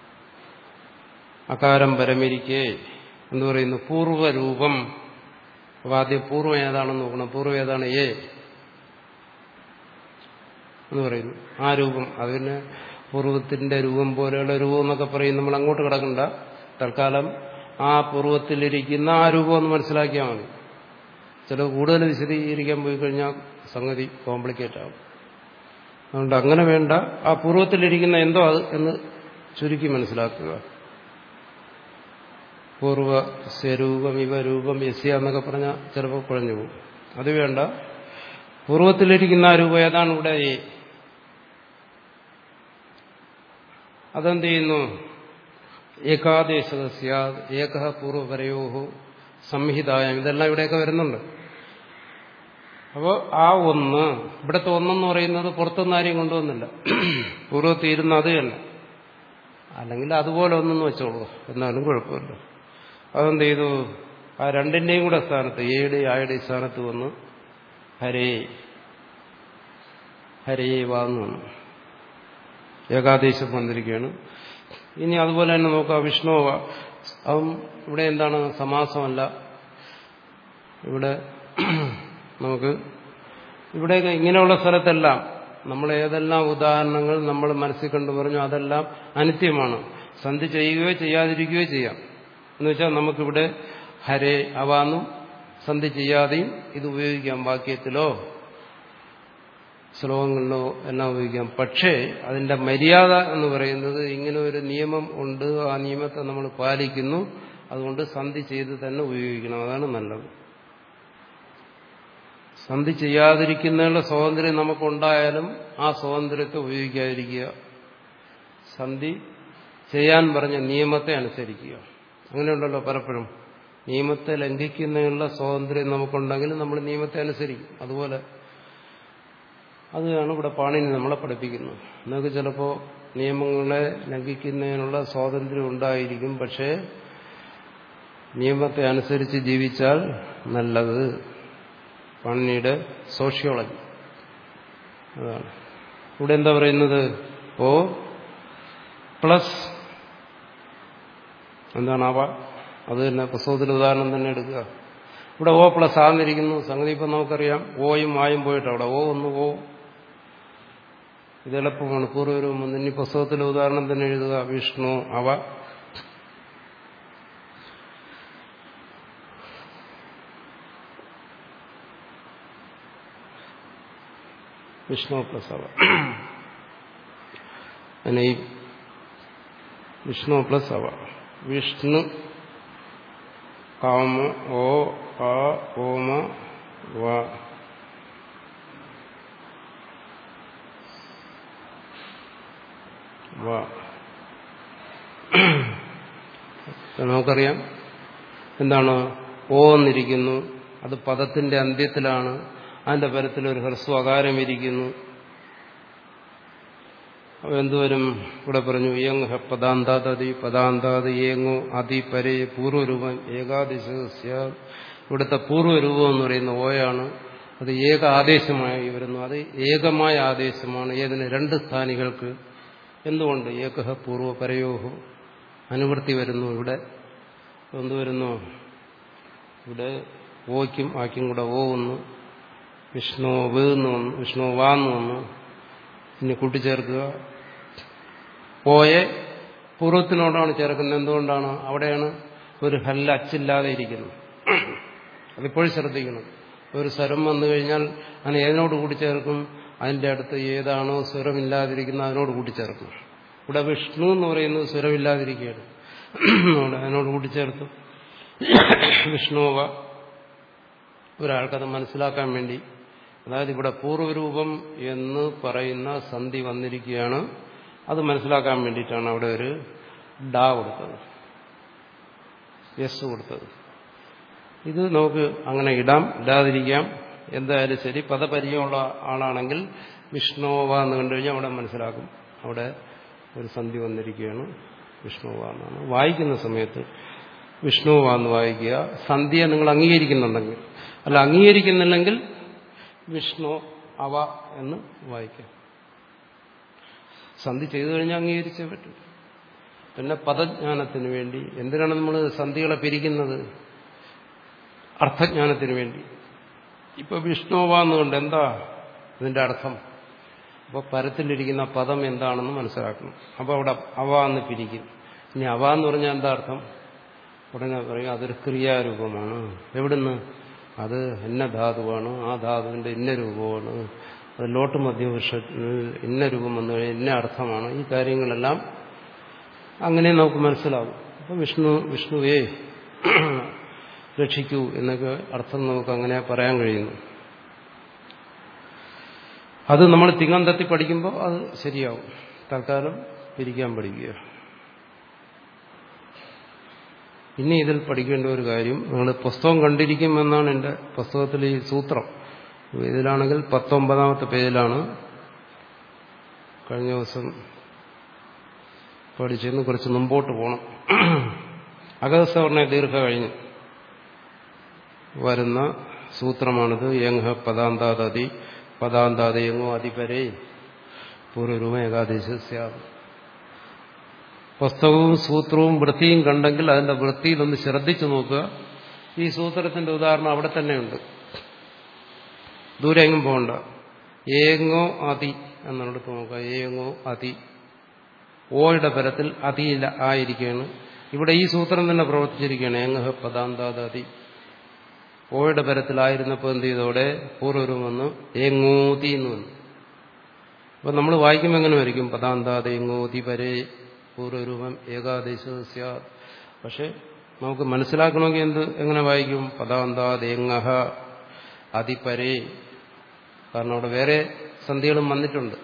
അകാരം പരമിരിക്കേ എന്ന് പറയുന്നു പൂർവ്വരൂപം അപ്പൊ ആദ്യം പൂർവ്വം ഏതാണെന്ന് നോക്കണം പൂർവ്വം ഏതാണ് ഏ എന്ന് പറയുന്നു ആ രൂപം അതിന് പൂർവ്വത്തിന്റെ രൂപം പോലെയുള്ള രൂപം എന്നൊക്കെ പറയും നമ്മൾ അങ്ങോട്ട് കിടക്കണ്ട തൽക്കാലം ആ പൂർവ്വത്തിലിരിക്കുന്ന ആ രൂപം ഒന്ന് മനസ്സിലാക്കിയാൽ മതി ചില കൂടുതൽ വിശദീകരിക്കാൻ പോയി കഴിഞ്ഞാൽ സംഗതി കോംപ്ലിക്കേറ്റ് ആവും അതുകൊണ്ട് അങ്ങനെ വേണ്ട ആ പൂർവ്വത്തിലിരിക്കുന്ന എന്തോ അത് എന്ന് ചുരുക്കി മനസ്സിലാക്കുക പൂർവ സ്വരൂപം ഇവ രൂപം യസ്യ എന്നൊക്കെ പറഞ്ഞാൽ ചിലപ്പോൾ കുഴഞ്ഞു പോകും അത് വേണ്ട പൂർവ്വത്തിലിരിക്കുന്ന ആ രൂപം ഏതാണ് ഇവിടെ ഈ അതെന്ത് ചെയ്യുന്നു ഏകാദേശസ്യ ഏക പൂർവപരയോഹോ സംഹിതായം ഇതെല്ലാം ഇവിടെയൊക്കെ വരുന്നുണ്ട് അപ്പോൾ ആ ഒന്ന് ഇവിടുത്തെ ഒന്നെന്ന് പറയുന്നത് പുറത്തുനിന്ന് ആരെയും കൊണ്ടുവന്നില്ല പൂർവ്വത്തിൽ ഇരുന്ന് അത് തന്നെ അല്ലെങ്കിൽ അതുപോലെ ഒന്നെന്ന് വെച്ചോളൂ എന്നാലും കുഴപ്പമില്ല അതെന്ത് ചെയ്തു ആ രണ്ടിന്റെയും കൂടെ സ്ഥാനത്ത് ഏയുടെ ആയുടെ സ്ഥാനത്ത് വന്ന് ഹരേ ഹരേ വാന്ന് വന്നു ഏകാദേശം വന്നിരിക്കുകയാണ് ഇനി അതുപോലെ തന്നെ നോക്കാം വിഷ്ണു അതും ഇവിടെ എന്താണ് സമാസമല്ല ഇവിടെ നമുക്ക് ഇവിടെയൊക്കെ ഇങ്ങനെയുള്ള സ്ഥലത്തെല്ലാം നമ്മൾ ഏതെല്ലാം ഉദാഹരണങ്ങൾ നമ്മൾ മനസ്സിൽ കണ്ടു പറഞ്ഞു അതെല്ലാം അനിത്യമാണ് സന്ധി ചെയ്യുകയോ ചെയ്യാതിരിക്കുകയോ ചെയ്യാം എന്ന് വെച്ചാൽ നമുക്കിവിടെ ഹരേ അവാന്നും സന്ധി ചെയ്യാതെയും ഇത് ഉപയോഗിക്കാം വാക്യത്തിലോ ശ്ലോകങ്ങളിലോ എല്ലാം ഉപയോഗിക്കാം പക്ഷേ അതിന്റെ മര്യാദ എന്ന് പറയുന്നത് ഇങ്ങനെ ഒരു നിയമം ഉണ്ട് ആ നിയമത്തെ നമ്മൾ പാലിക്കുന്നു അതുകൊണ്ട് സന്ധി ചെയ്ത് തന്നെ ഉപയോഗിക്കണം അതാണ് നല്ലത് സന്ധി ചെയ്യാതിരിക്കുന്നതിനുള്ള സ്വാതന്ത്ര്യം നമുക്കുണ്ടായാലും ആ സ്വാതന്ത്ര്യത്തെ ഉപയോഗിക്കാതിരിക്കുക സന്ധി ചെയ്യാൻ പറഞ്ഞ നിയമത്തെ അനുസരിക്കുക അങ്ങനെയുണ്ടല്ലോ പലപ്പോഴും നിയമത്തെ ലംഘിക്കുന്നതിനുള്ള സ്വാതന്ത്ര്യം നമുക്കുണ്ടെങ്കിൽ നമ്മൾ നിയമത്തെ അനുസരിക്കും അതുപോലെ അതാണ് ഇവിടെ പാണിനി നമ്മളെ പഠിപ്പിക്കുന്നത് നിങ്ങൾക്ക് ചിലപ്പോൾ നിയമങ്ങളെ ലംഘിക്കുന്നതിനുള്ള സ്വാതന്ത്ര്യം ഉണ്ടായിരിക്കും പക്ഷേ നിയമത്തെ അനുസരിച്ച് ജീവിച്ചാൽ നല്ലത് പാണിനിയുടെ സോഷ്യോളജി അതാണ് ഇവിടെ എന്താ പറയുന്നത് ഓ പ്ലസ് എന്താണ് അവ അത് തന്നെ പുസ്തകത്തിൽ ഉദാഹരണം തന്നെ എടുക്കുക ഇവിടെ ഓ പ്ലസ് ആന്നിരിക്കുന്നു സംഗതി ഇപ്പം നമുക്കറിയാം ഓയും ആയും പോയിട്ട് അവിടെ ഓ ഒന്ന് ഓ ഇത് എളുപ്പമാണ് പൂർവ്വരൂപം ഒന്ന് ഇനി പുസ്തകത്തിലെ ഉദാഹരണം തന്നെ എഴുതുക വിഷ്ണു അവ വിഷ്ണു പ്ലസ് അവ അങ്ങനെ ഈ വിഷ്ണു പ്ലസ് അവ വിഷ്ണു കാമ ഓ ആ ഓമ വ വ നമുക്കറിയാം എന്താണ് ഓ എന്നിരിക്കുന്നു അത് പദത്തിന്റെ അന്ത്യത്തിലാണ് അതിന്റെ പരത്തിൽ ഒരു ഹ്രസ്വകാരം ഇരിക്കുന്നു അപ്പൊ എന്തുവരും ഇവിടെ പറഞ്ഞു യങ് ഹ പദാന്താതി പദാന്താത് ഏങ്ങോ അതി പരേ പൂർവ്വരൂപം ഏകാദശ ഇവിടുത്തെ പൂർവ്വരൂപം എന്ന് പറയുന്ന ഓയാണ് അത് ഏക ആദേശമായി വരുന്നു അത് ഏകമായ ആദേശമാണ് ഏതിന് രണ്ട് സ്ഥാനികൾക്ക് എന്തുകൊണ്ട് ഏകഹ പൂർവ്വ പരയോഹോ അനുവൃത്തി വരുന്നു ഇവിടെ എന്തുവരുന്നു ഇവിടെ ഓയ്ക്കും ആക്കും കൂടെ ഓ വന്നു വിഷ്ണു വേന്ന് വന്നു വിഷ്ണു വാന്ന് വന്നു ഇനി കൂട്ടിച്ചേർക്കുക പോയെ പൂർവ്വത്തിനോടാണ് ചേർക്കുന്നത് എന്തുകൊണ്ടാണ് അവിടെയാണ് ഒരു ഹല്ല അച്ചില്ലാതെ ഇരിക്കുന്നത് അതിപ്പോഴും ശ്രദ്ധിക്കണം ഒരു സ്വരം വന്നു കഴിഞ്ഞാൽ അതിന് ഏതിനോട് കൂട്ടിച്ചേർക്കും അതിന്റെ അടുത്ത് ഏതാണോ സ്വരമില്ലാതിരിക്കുന്നത് അതിനോട് കൂട്ടിച്ചേർക്കും ഇവിടെ വിഷ്ണു എന്ന് പറയുന്നത് സ്വരമില്ലാതിരിക്കുകയാണ് അവിടെ അതിനോട് കൂട്ടിച്ചേർത്തു വിഷ്ണുവ ഒരാൾക്കത് മനസ്സിലാക്കാൻ വേണ്ടി അതായത് ഇവിടെ പൂർവ്വരൂപം എന്ന് പറയുന്ന സന്ധി വന്നിരിക്കുകയാണ് അത് മനസ്സിലാക്കാൻ വേണ്ടിയിട്ടാണ് അവിടെ ഒരു ഡാ കൊടുത്തത് യെസ് കൊടുത്തത് ഇത് നമുക്ക് അങ്ങനെ ഇടാം ഇടാതിരിക്കാം എന്തായാലും ശരി പദപരിചയമുള്ള ആളാണെങ്കിൽ വിഷ്ണുവ എന്ന് കണ്ടു കഴിഞ്ഞാൽ അവിടെ മനസ്സിലാക്കും അവിടെ ഒരു സന്ധി വന്നിരിക്കുകയാണ് വിഷ്ണുവ എന്നാണ് വായിക്കുന്ന സമയത്ത് വിഷ്ണുവ എന്ന് വായിക്കുക സന്ധിയെ നിങ്ങൾ അംഗീകരിക്കുന്നുണ്ടെങ്കിൽ അല്ല അംഗീകരിക്കുന്നില്ലെങ്കിൽ വിഷ്ണു അവ എന്ന് വായിക്കാം സന്ധി ചെയ്തു കഴിഞ്ഞാൽ അംഗീകരിച്ചേ പറ്റും പിന്നെ പദജ്ഞാനത്തിന് വേണ്ടി എന്തിനാണ് നമ്മൾ സന്ധികളെ പിരിക്കുന്നത് അർത്ഥജ്ഞാനത്തിന് വേണ്ടി ഇപ്പൊ വിഷ്ണുവ എന്നുകൊണ്ട് എന്താ ഇതിന്റെ അർത്ഥം അപ്പോൾ പരത്തിലിരിക്കുന്ന പദം എന്താണെന്ന് മനസ്സിലാക്കണം അപ്പോൾ അവിടെ അവ എന്ന് പിരിക്കും ഇനി അവ എന്ന് പറഞ്ഞാൽ എന്താ അർത്ഥം ഉടനെ പറയും അതൊരു ക്രിയാരൂപമാണ് എവിടുന്ന് അത് ഇന്ന ധാതുവാണ് ആ ധാതുവിന്റെ ഇന്ന രൂപമാണ് അത് ലോട്ട് മധ്യപുരുഷത്തിൽ ഇന്ന രൂപം വന്നു കഴിഞ്ഞാൽ ഇന്ന അർത്ഥമാണ് ഈ കാര്യങ്ങളെല്ലാം അങ്ങനെ നമുക്ക് മനസ്സിലാവും അപ്പൊ വിഷ്ണു വിഷ്ണുവേ രക്ഷിക്കൂ എന്നൊക്കെ അർത്ഥം നമുക്ക് അങ്ങനെ പറയാൻ കഴിയുന്നു അത് നമ്മൾ തിങ്ങന്തത്തി പഠിക്കുമ്പോൾ അത് ശരിയാവും തൽക്കാലം പിരിക്കാൻ പഠിക്കുക ഇനി ഇതിൽ പഠിക്കേണ്ട ഒരു കാര്യം നിങ്ങൾ പുസ്തകം കണ്ടിരിക്കുമെന്നാണ് എൻ്റെ പുസ്തകത്തിൽ ഈ സൂത്രം ഇതിലാണെങ്കിൽ പത്തൊമ്പതാമത്തെ പേജിലാണ് കഴിഞ്ഞ ദിവസം പഠിച്ചിരുന്നു കുറച്ച് മുമ്പോട്ട് പോകണം അഗസ്തവർണ്ണ ദീർഘ കഴിഞ്ഞ് വരുന്ന സൂത്രമാണിത് യങ് പദാന്താതി പദാന്താതി യങ്ങോ അതിപരേ പൂർവരൂപ ഏകാദേശ പുസ്തകവും സൂത്രവും വൃത്തിയും കണ്ടെങ്കിൽ അതിന്റെ വൃത്തിയിലൊന്ന് ശ്രദ്ധിച്ചു നോക്കുക ഈ സൂത്രത്തിന്റെ ഉദാഹരണം അവിടെ തന്നെയുണ്ട് ദൂരെ എങ്ങും പോകണ്ട ഏങ്ങോ അതി എന്നുള്ളത് നോക്കുക ഏങ്ങോ അതി ഓയുടെ പരത്തിൽ അതിയില്ല ആയിരിക്കുകയാണ് ഇവിടെ ഈ സൂത്രം തന്നെ പ്രവർത്തിച്ചിരിക്കുകയാണ് ഏങ്ങഹ പദാന്താതി ഓയുടെ പരത്തിലായിരുന്നപ്പോൾ എന്ത് ചെയ്തോടെ പൂർവ്വരും വന്ന് ഏങ്ങോതി എന്ന് വന്നു അപ്പൊ നമ്മൾ വായിക്കുമ്പോൾ എങ്ങനെ വരിക്കും പദാന്താതെ എങ്ങോതി പരേ പൂർവ്വരൂപം ഏകാദേശ പക്ഷെ നമുക്ക് മനസ്സിലാക്കണമെങ്കിൽ എന്ത് എങ്ങനെ വായിക്കും പദാന്താദേങ്ങഹ അതിപരേ കാരണം അവിടെ വേറെ സന്ധികളും വന്നിട്ടുണ്ട്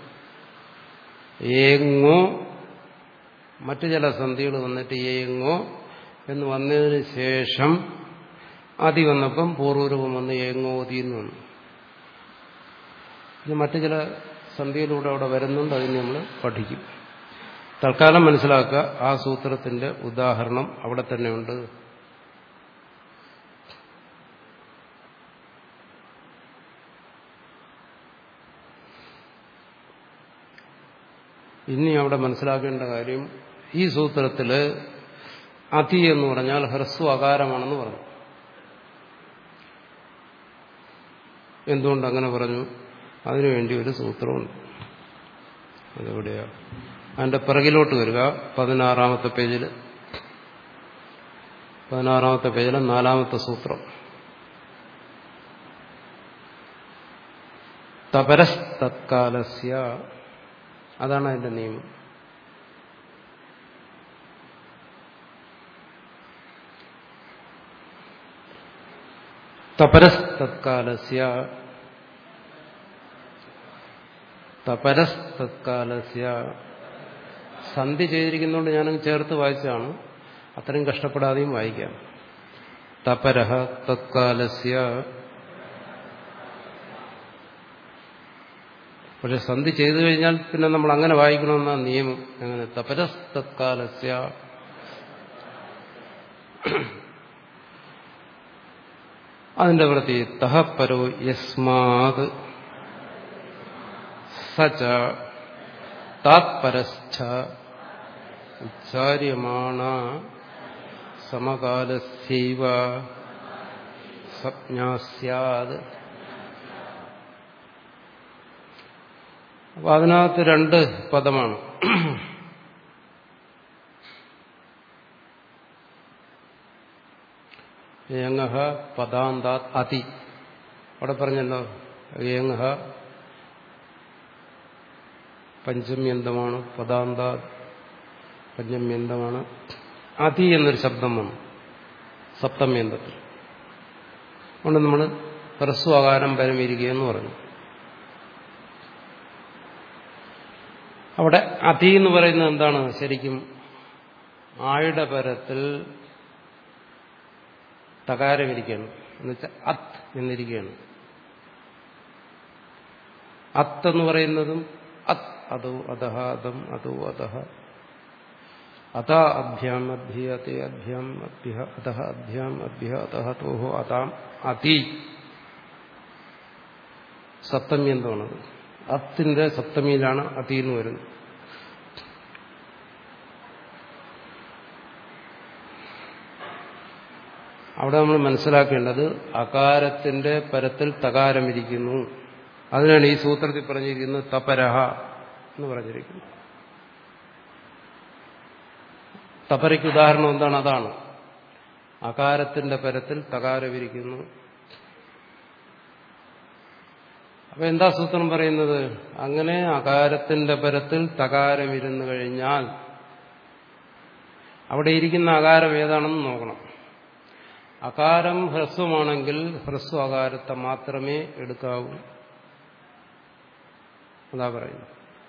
ഏങ്ങോ മറ്റു ചില സന്ധികൾ വന്നിട്ട് ഏങ്ങോ എന്ന് വന്നതിന് ശേഷം അതി വന്നപ്പം പൂർവ്വരൂപം വന്ന് ഏങ്ങോതി എന്ന് വന്നു ഇത് മറ്റു ചില സന്ധിയിലൂടെ അവിടെ വരുന്നുണ്ട് അതിന് നമ്മൾ പഠിക്കും തൽക്കാലം മനസ്സിലാക്കുക ആ സൂത്രത്തിന്റെ ഉദാഹരണം അവിടെ തന്നെയുണ്ട് ഇനി അവിടെ മനസ്സിലാക്കേണ്ട കാര്യം ഈ സൂത്രത്തില് അതി എന്ന് പറഞ്ഞാൽ ഹ്രസ്വ അകാരമാണെന്ന് പറഞ്ഞു എന്തുകൊണ്ട് അങ്ങനെ പറഞ്ഞു അതിനുവേണ്ടി ഒരു സൂത്രമുണ്ട് അതെവിടെയാ അതിന്റെ പിറകിലോട്ട് വരിക പതിനാറാമത്തെ പേജിൽ പതിനാറാമത്തെ പേജിലെ നാലാമത്തെ സൂത്രം തപരസ്തത്കാലസ്യ അതാണ് അതിന്റെ നിയമം തപരസ്തത്കാലസ്യ തപരസ്തത്കാലസ്യ സന്ധി ചെയ്തിരിക്കുന്നതുകൊണ്ട് ഞാനങ്ങ് ചേർത്ത് വായിച്ചാണ് അത്രയും കഷ്ടപ്പെടാതെയും വായിക്കാം തപരഹ തത്കാലസ്യ പക്ഷെ സന്ധി ചെയ്തു കഴിഞ്ഞാൽ പിന്നെ നമ്മൾ അങ്ങനെ വായിക്കണമെന്ന നിയമം അങ്ങനെ തപരസ് തത്കാലസ്യ അതിന്റെ വൃത്തി തഹപരോ യസ്മാത് സച താത്പരസ്ഥ ഉച്ചാര്യമാണ സമകാലസ്യൈവ സംജ്ഞാസ്യാത് അപ്പൊ അതിനകത്ത് രണ്ട് പദമാണ് ഏങ്ങഹ പദാന്താത് അതി അവിടെ പറഞ്ഞല്ലോ ഏങ്ങഹ പഞ്ചമ്യന്തമാണ് പദാന്താത് പഞ്ചമ്യന്തമാണ് അതി എന്നൊരു ശബ്ദം വന്നു സപ്തമ്യന്തത്തിൽ അതുകൊണ്ട് നമ്മൾ ഹ്രസ്വാകാരം പരമിരിക്കുകയെന്ന് പറഞ്ഞു അവിടെ അതി എന്ന് പറയുന്നത് എന്താണ് ശരിക്കും ആയുടെ പരത്തിൽ തകാരമിരിക്കുകയാണ് എന്നുവെച്ചാൽ അത്ത് എന്നിരിക്കുകയാണ് അത്ത് എന്ന് പറയുന്നതും അത് അതോ അധഹ അതം അതോ അധഹ അത അഭ്യാം അഭ്യ അതേ അഭ്യാം അഭ്യ അധഹ അഭ്യാം അഭ്യ അധഹ തോഹോ അതാം അതി സപ്തമി എന്താണത് അത്തിന്റെ സപ്തമിയിലാണ് അതി എന്ന് വരുന്നത് അവിടെ നമ്മൾ മനസ്സിലാക്കേണ്ടത് അകാരത്തിന്റെ പരത്തിൽ തകാരമിരിക്കുന്നു അതിനാണ് ഈ സൂത്രത്തിൽ പറഞ്ഞിരിക്കുന്നത് തപരഹ എന്ന് പറഞ്ഞിരിക്കുന്നത് തപരയ്ക്ക് ഉദാഹരണം എന്താണ് അതാണ് അകാരത്തിന്റെ പരത്തിൽ തകാരമിരിക്കുന്നു അപ്പൊ എന്താ സൂത്രം പറയുന്നത് അങ്ങനെ അകാരത്തിന്റെ പരത്തിൽ തകാരം ഇരുന്നു കഴിഞ്ഞാൽ അവിടെ ഇരിക്കുന്ന അകാരം ഏതാണെന്ന് നോക്കണം അകാരം ഹ്രസ്വമാണെങ്കിൽ ഹ്രസ്വ അകാരത്തെ മാത്രമേ എടുക്കാവൂ അതാ പറയുന്നത്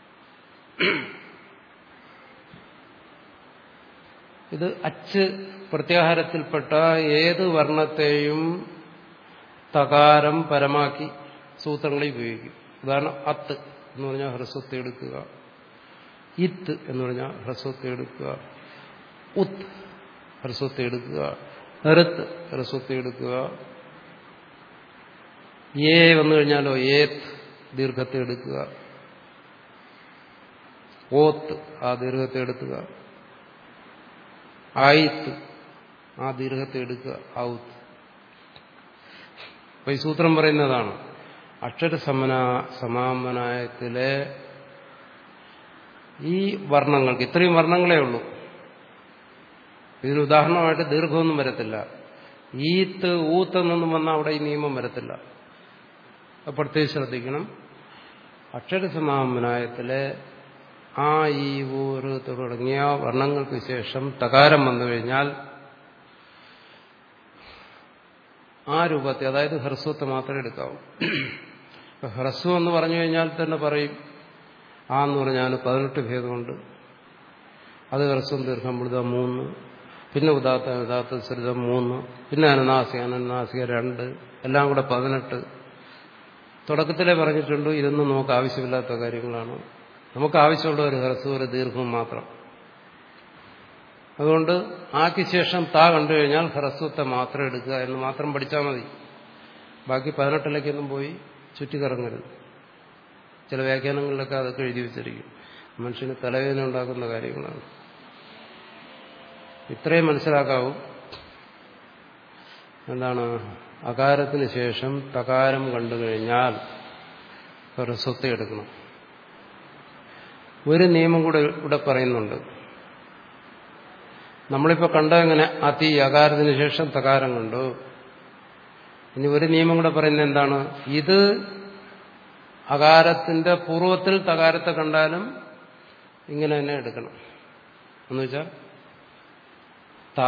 ഇത് അച്ച് പ്രത്യാഹാരത്തിൽപ്പെട്ട ഏത് വർണ്ണത്തെയും തകാരം പരമാക്കി സൂത്രങ്ങളിൽ ഉപയോഗിക്കും ഉദാഹരണം അത്ത് എന്ന് പറഞ്ഞാൽ ഹ്രസ്വത്തെ എടുക്കുക ഇത്ത് എന്ന് പറഞ്ഞാൽ ഹ്രസ്വത്തെ എടുക്കുക ഉത്ത് ഹ്രസ്വത്തെ എടുക്കുക ഋത്ത് ഹ്രസ്വത്തെ എടുക്കുക ഏ വന്നു കഴിഞ്ഞാലോ ഏത്ത് ദീർഘത്തെ എടുക്കുക ഓത്ത് ആ ദീർഘത്തെ എടുക്കുക ആയിത്ത് ആ ദീർഘത്തെ എടുക്കുക ഔത്ത് അപ്പൊ ഈ സൂത്രം പറയുന്നതാണ് അക്ഷരസമന സമാമനായത്തിലെ ഈ വർണ്ണങ്ങൾക്ക് ഇത്രയും വർണ്ണങ്ങളേ ഉള്ളൂ ഇതിന് ഉദാഹരണമായിട്ട് ദീർഘമൊന്നും വരത്തില്ല ഈത്ത് ഊത്ത് എന്നൊന്നും വന്നാൽ അവിടെ ഈ നിയമം വരത്തില്ല അത് പ്രത്യേകം ശ്രദ്ധിക്കണം അക്ഷരസമാമനായത്തിലെ ആ ഈ ഊറ് തുടങ്ങിയ വർണ്ണങ്ങൾക്ക് ശേഷം തകാരം വന്നു കഴിഞ്ഞാൽ ആ രൂപത്തെ അതായത് ഹ്രസ്വത്തെ മാത്രമേ എടുക്കാവൂ ഹ്രസ്വം എന്ന് പറഞ്ഞു കഴിഞ്ഞാൽ തന്നെ പറയും ആ എന്ന് പറഞ്ഞാൽ പതിനെട്ട് ഭേദമുണ്ട് അത് ഹ്രസ്വം ദീർഘം മൃത മൂന്ന് പിന്നെ ഉദാത്ത ഉദാത്ത സരിതം മൂന്ന് പിന്നെ അനനാസിക അനനാസിക രണ്ട് എല്ലാം കൂടെ പതിനെട്ട് തുടക്കത്തിലേ പറഞ്ഞിട്ടുണ്ട് ഇതൊന്നും നമുക്ക് ആവശ്യമില്ലാത്ത കാര്യങ്ങളാണ് നമുക്ക് ആവശ്യമുള്ള ഒരു ഹ്രസ്വം ഒരു ദീർഘവും മാത്രം അതുകൊണ്ട് ആക്കി ശേഷം താ കണ്ടു കഴിഞ്ഞാൽ ഹ്രസ്വത്തെ മാത്രം എടുക്കുക എന്ന് മാത്രം പഠിച്ചാൽ മതി ബാക്കി പതിനെട്ടിലേക്കൊന്നും പോയി ചുറ്റിക്കറങ്ങരുത് ചില വ്യാഖ്യാനങ്ങളിലൊക്കെ അതൊക്കെ എഴുതി വെച്ചിരിക്കും മനുഷ്യന് തലവേദന ഉണ്ടാക്കുന്ന കാര്യങ്ങളാണ് ഇത്രയും മനസ്സിലാക്കാവൂ എന്താണ് അകാരത്തിന് ശേഷം തകാരം കണ്ടു കഴിഞ്ഞാൽ ഹ്രസ്വത്തെ എടുക്കണം ഒരു നിയമം കൂടെ ഇവിടെ പറയുന്നുണ്ട് നമ്മളിപ്പോ കണ്ടതെങ്ങനെ അതി അകാരത്തിന് ശേഷം തകാരം കണ്ടു ഇനി ഒരു നിയമം കൂടെ പറയുന്നത് എന്താണ് ഇത് അകാരത്തിന്റെ പൂർവ്വത്തിൽ തകാരത്തെ കണ്ടാലും ഇങ്ങനെ തന്നെ എടുക്കണം എന്ന് വെച്ചാൽ ത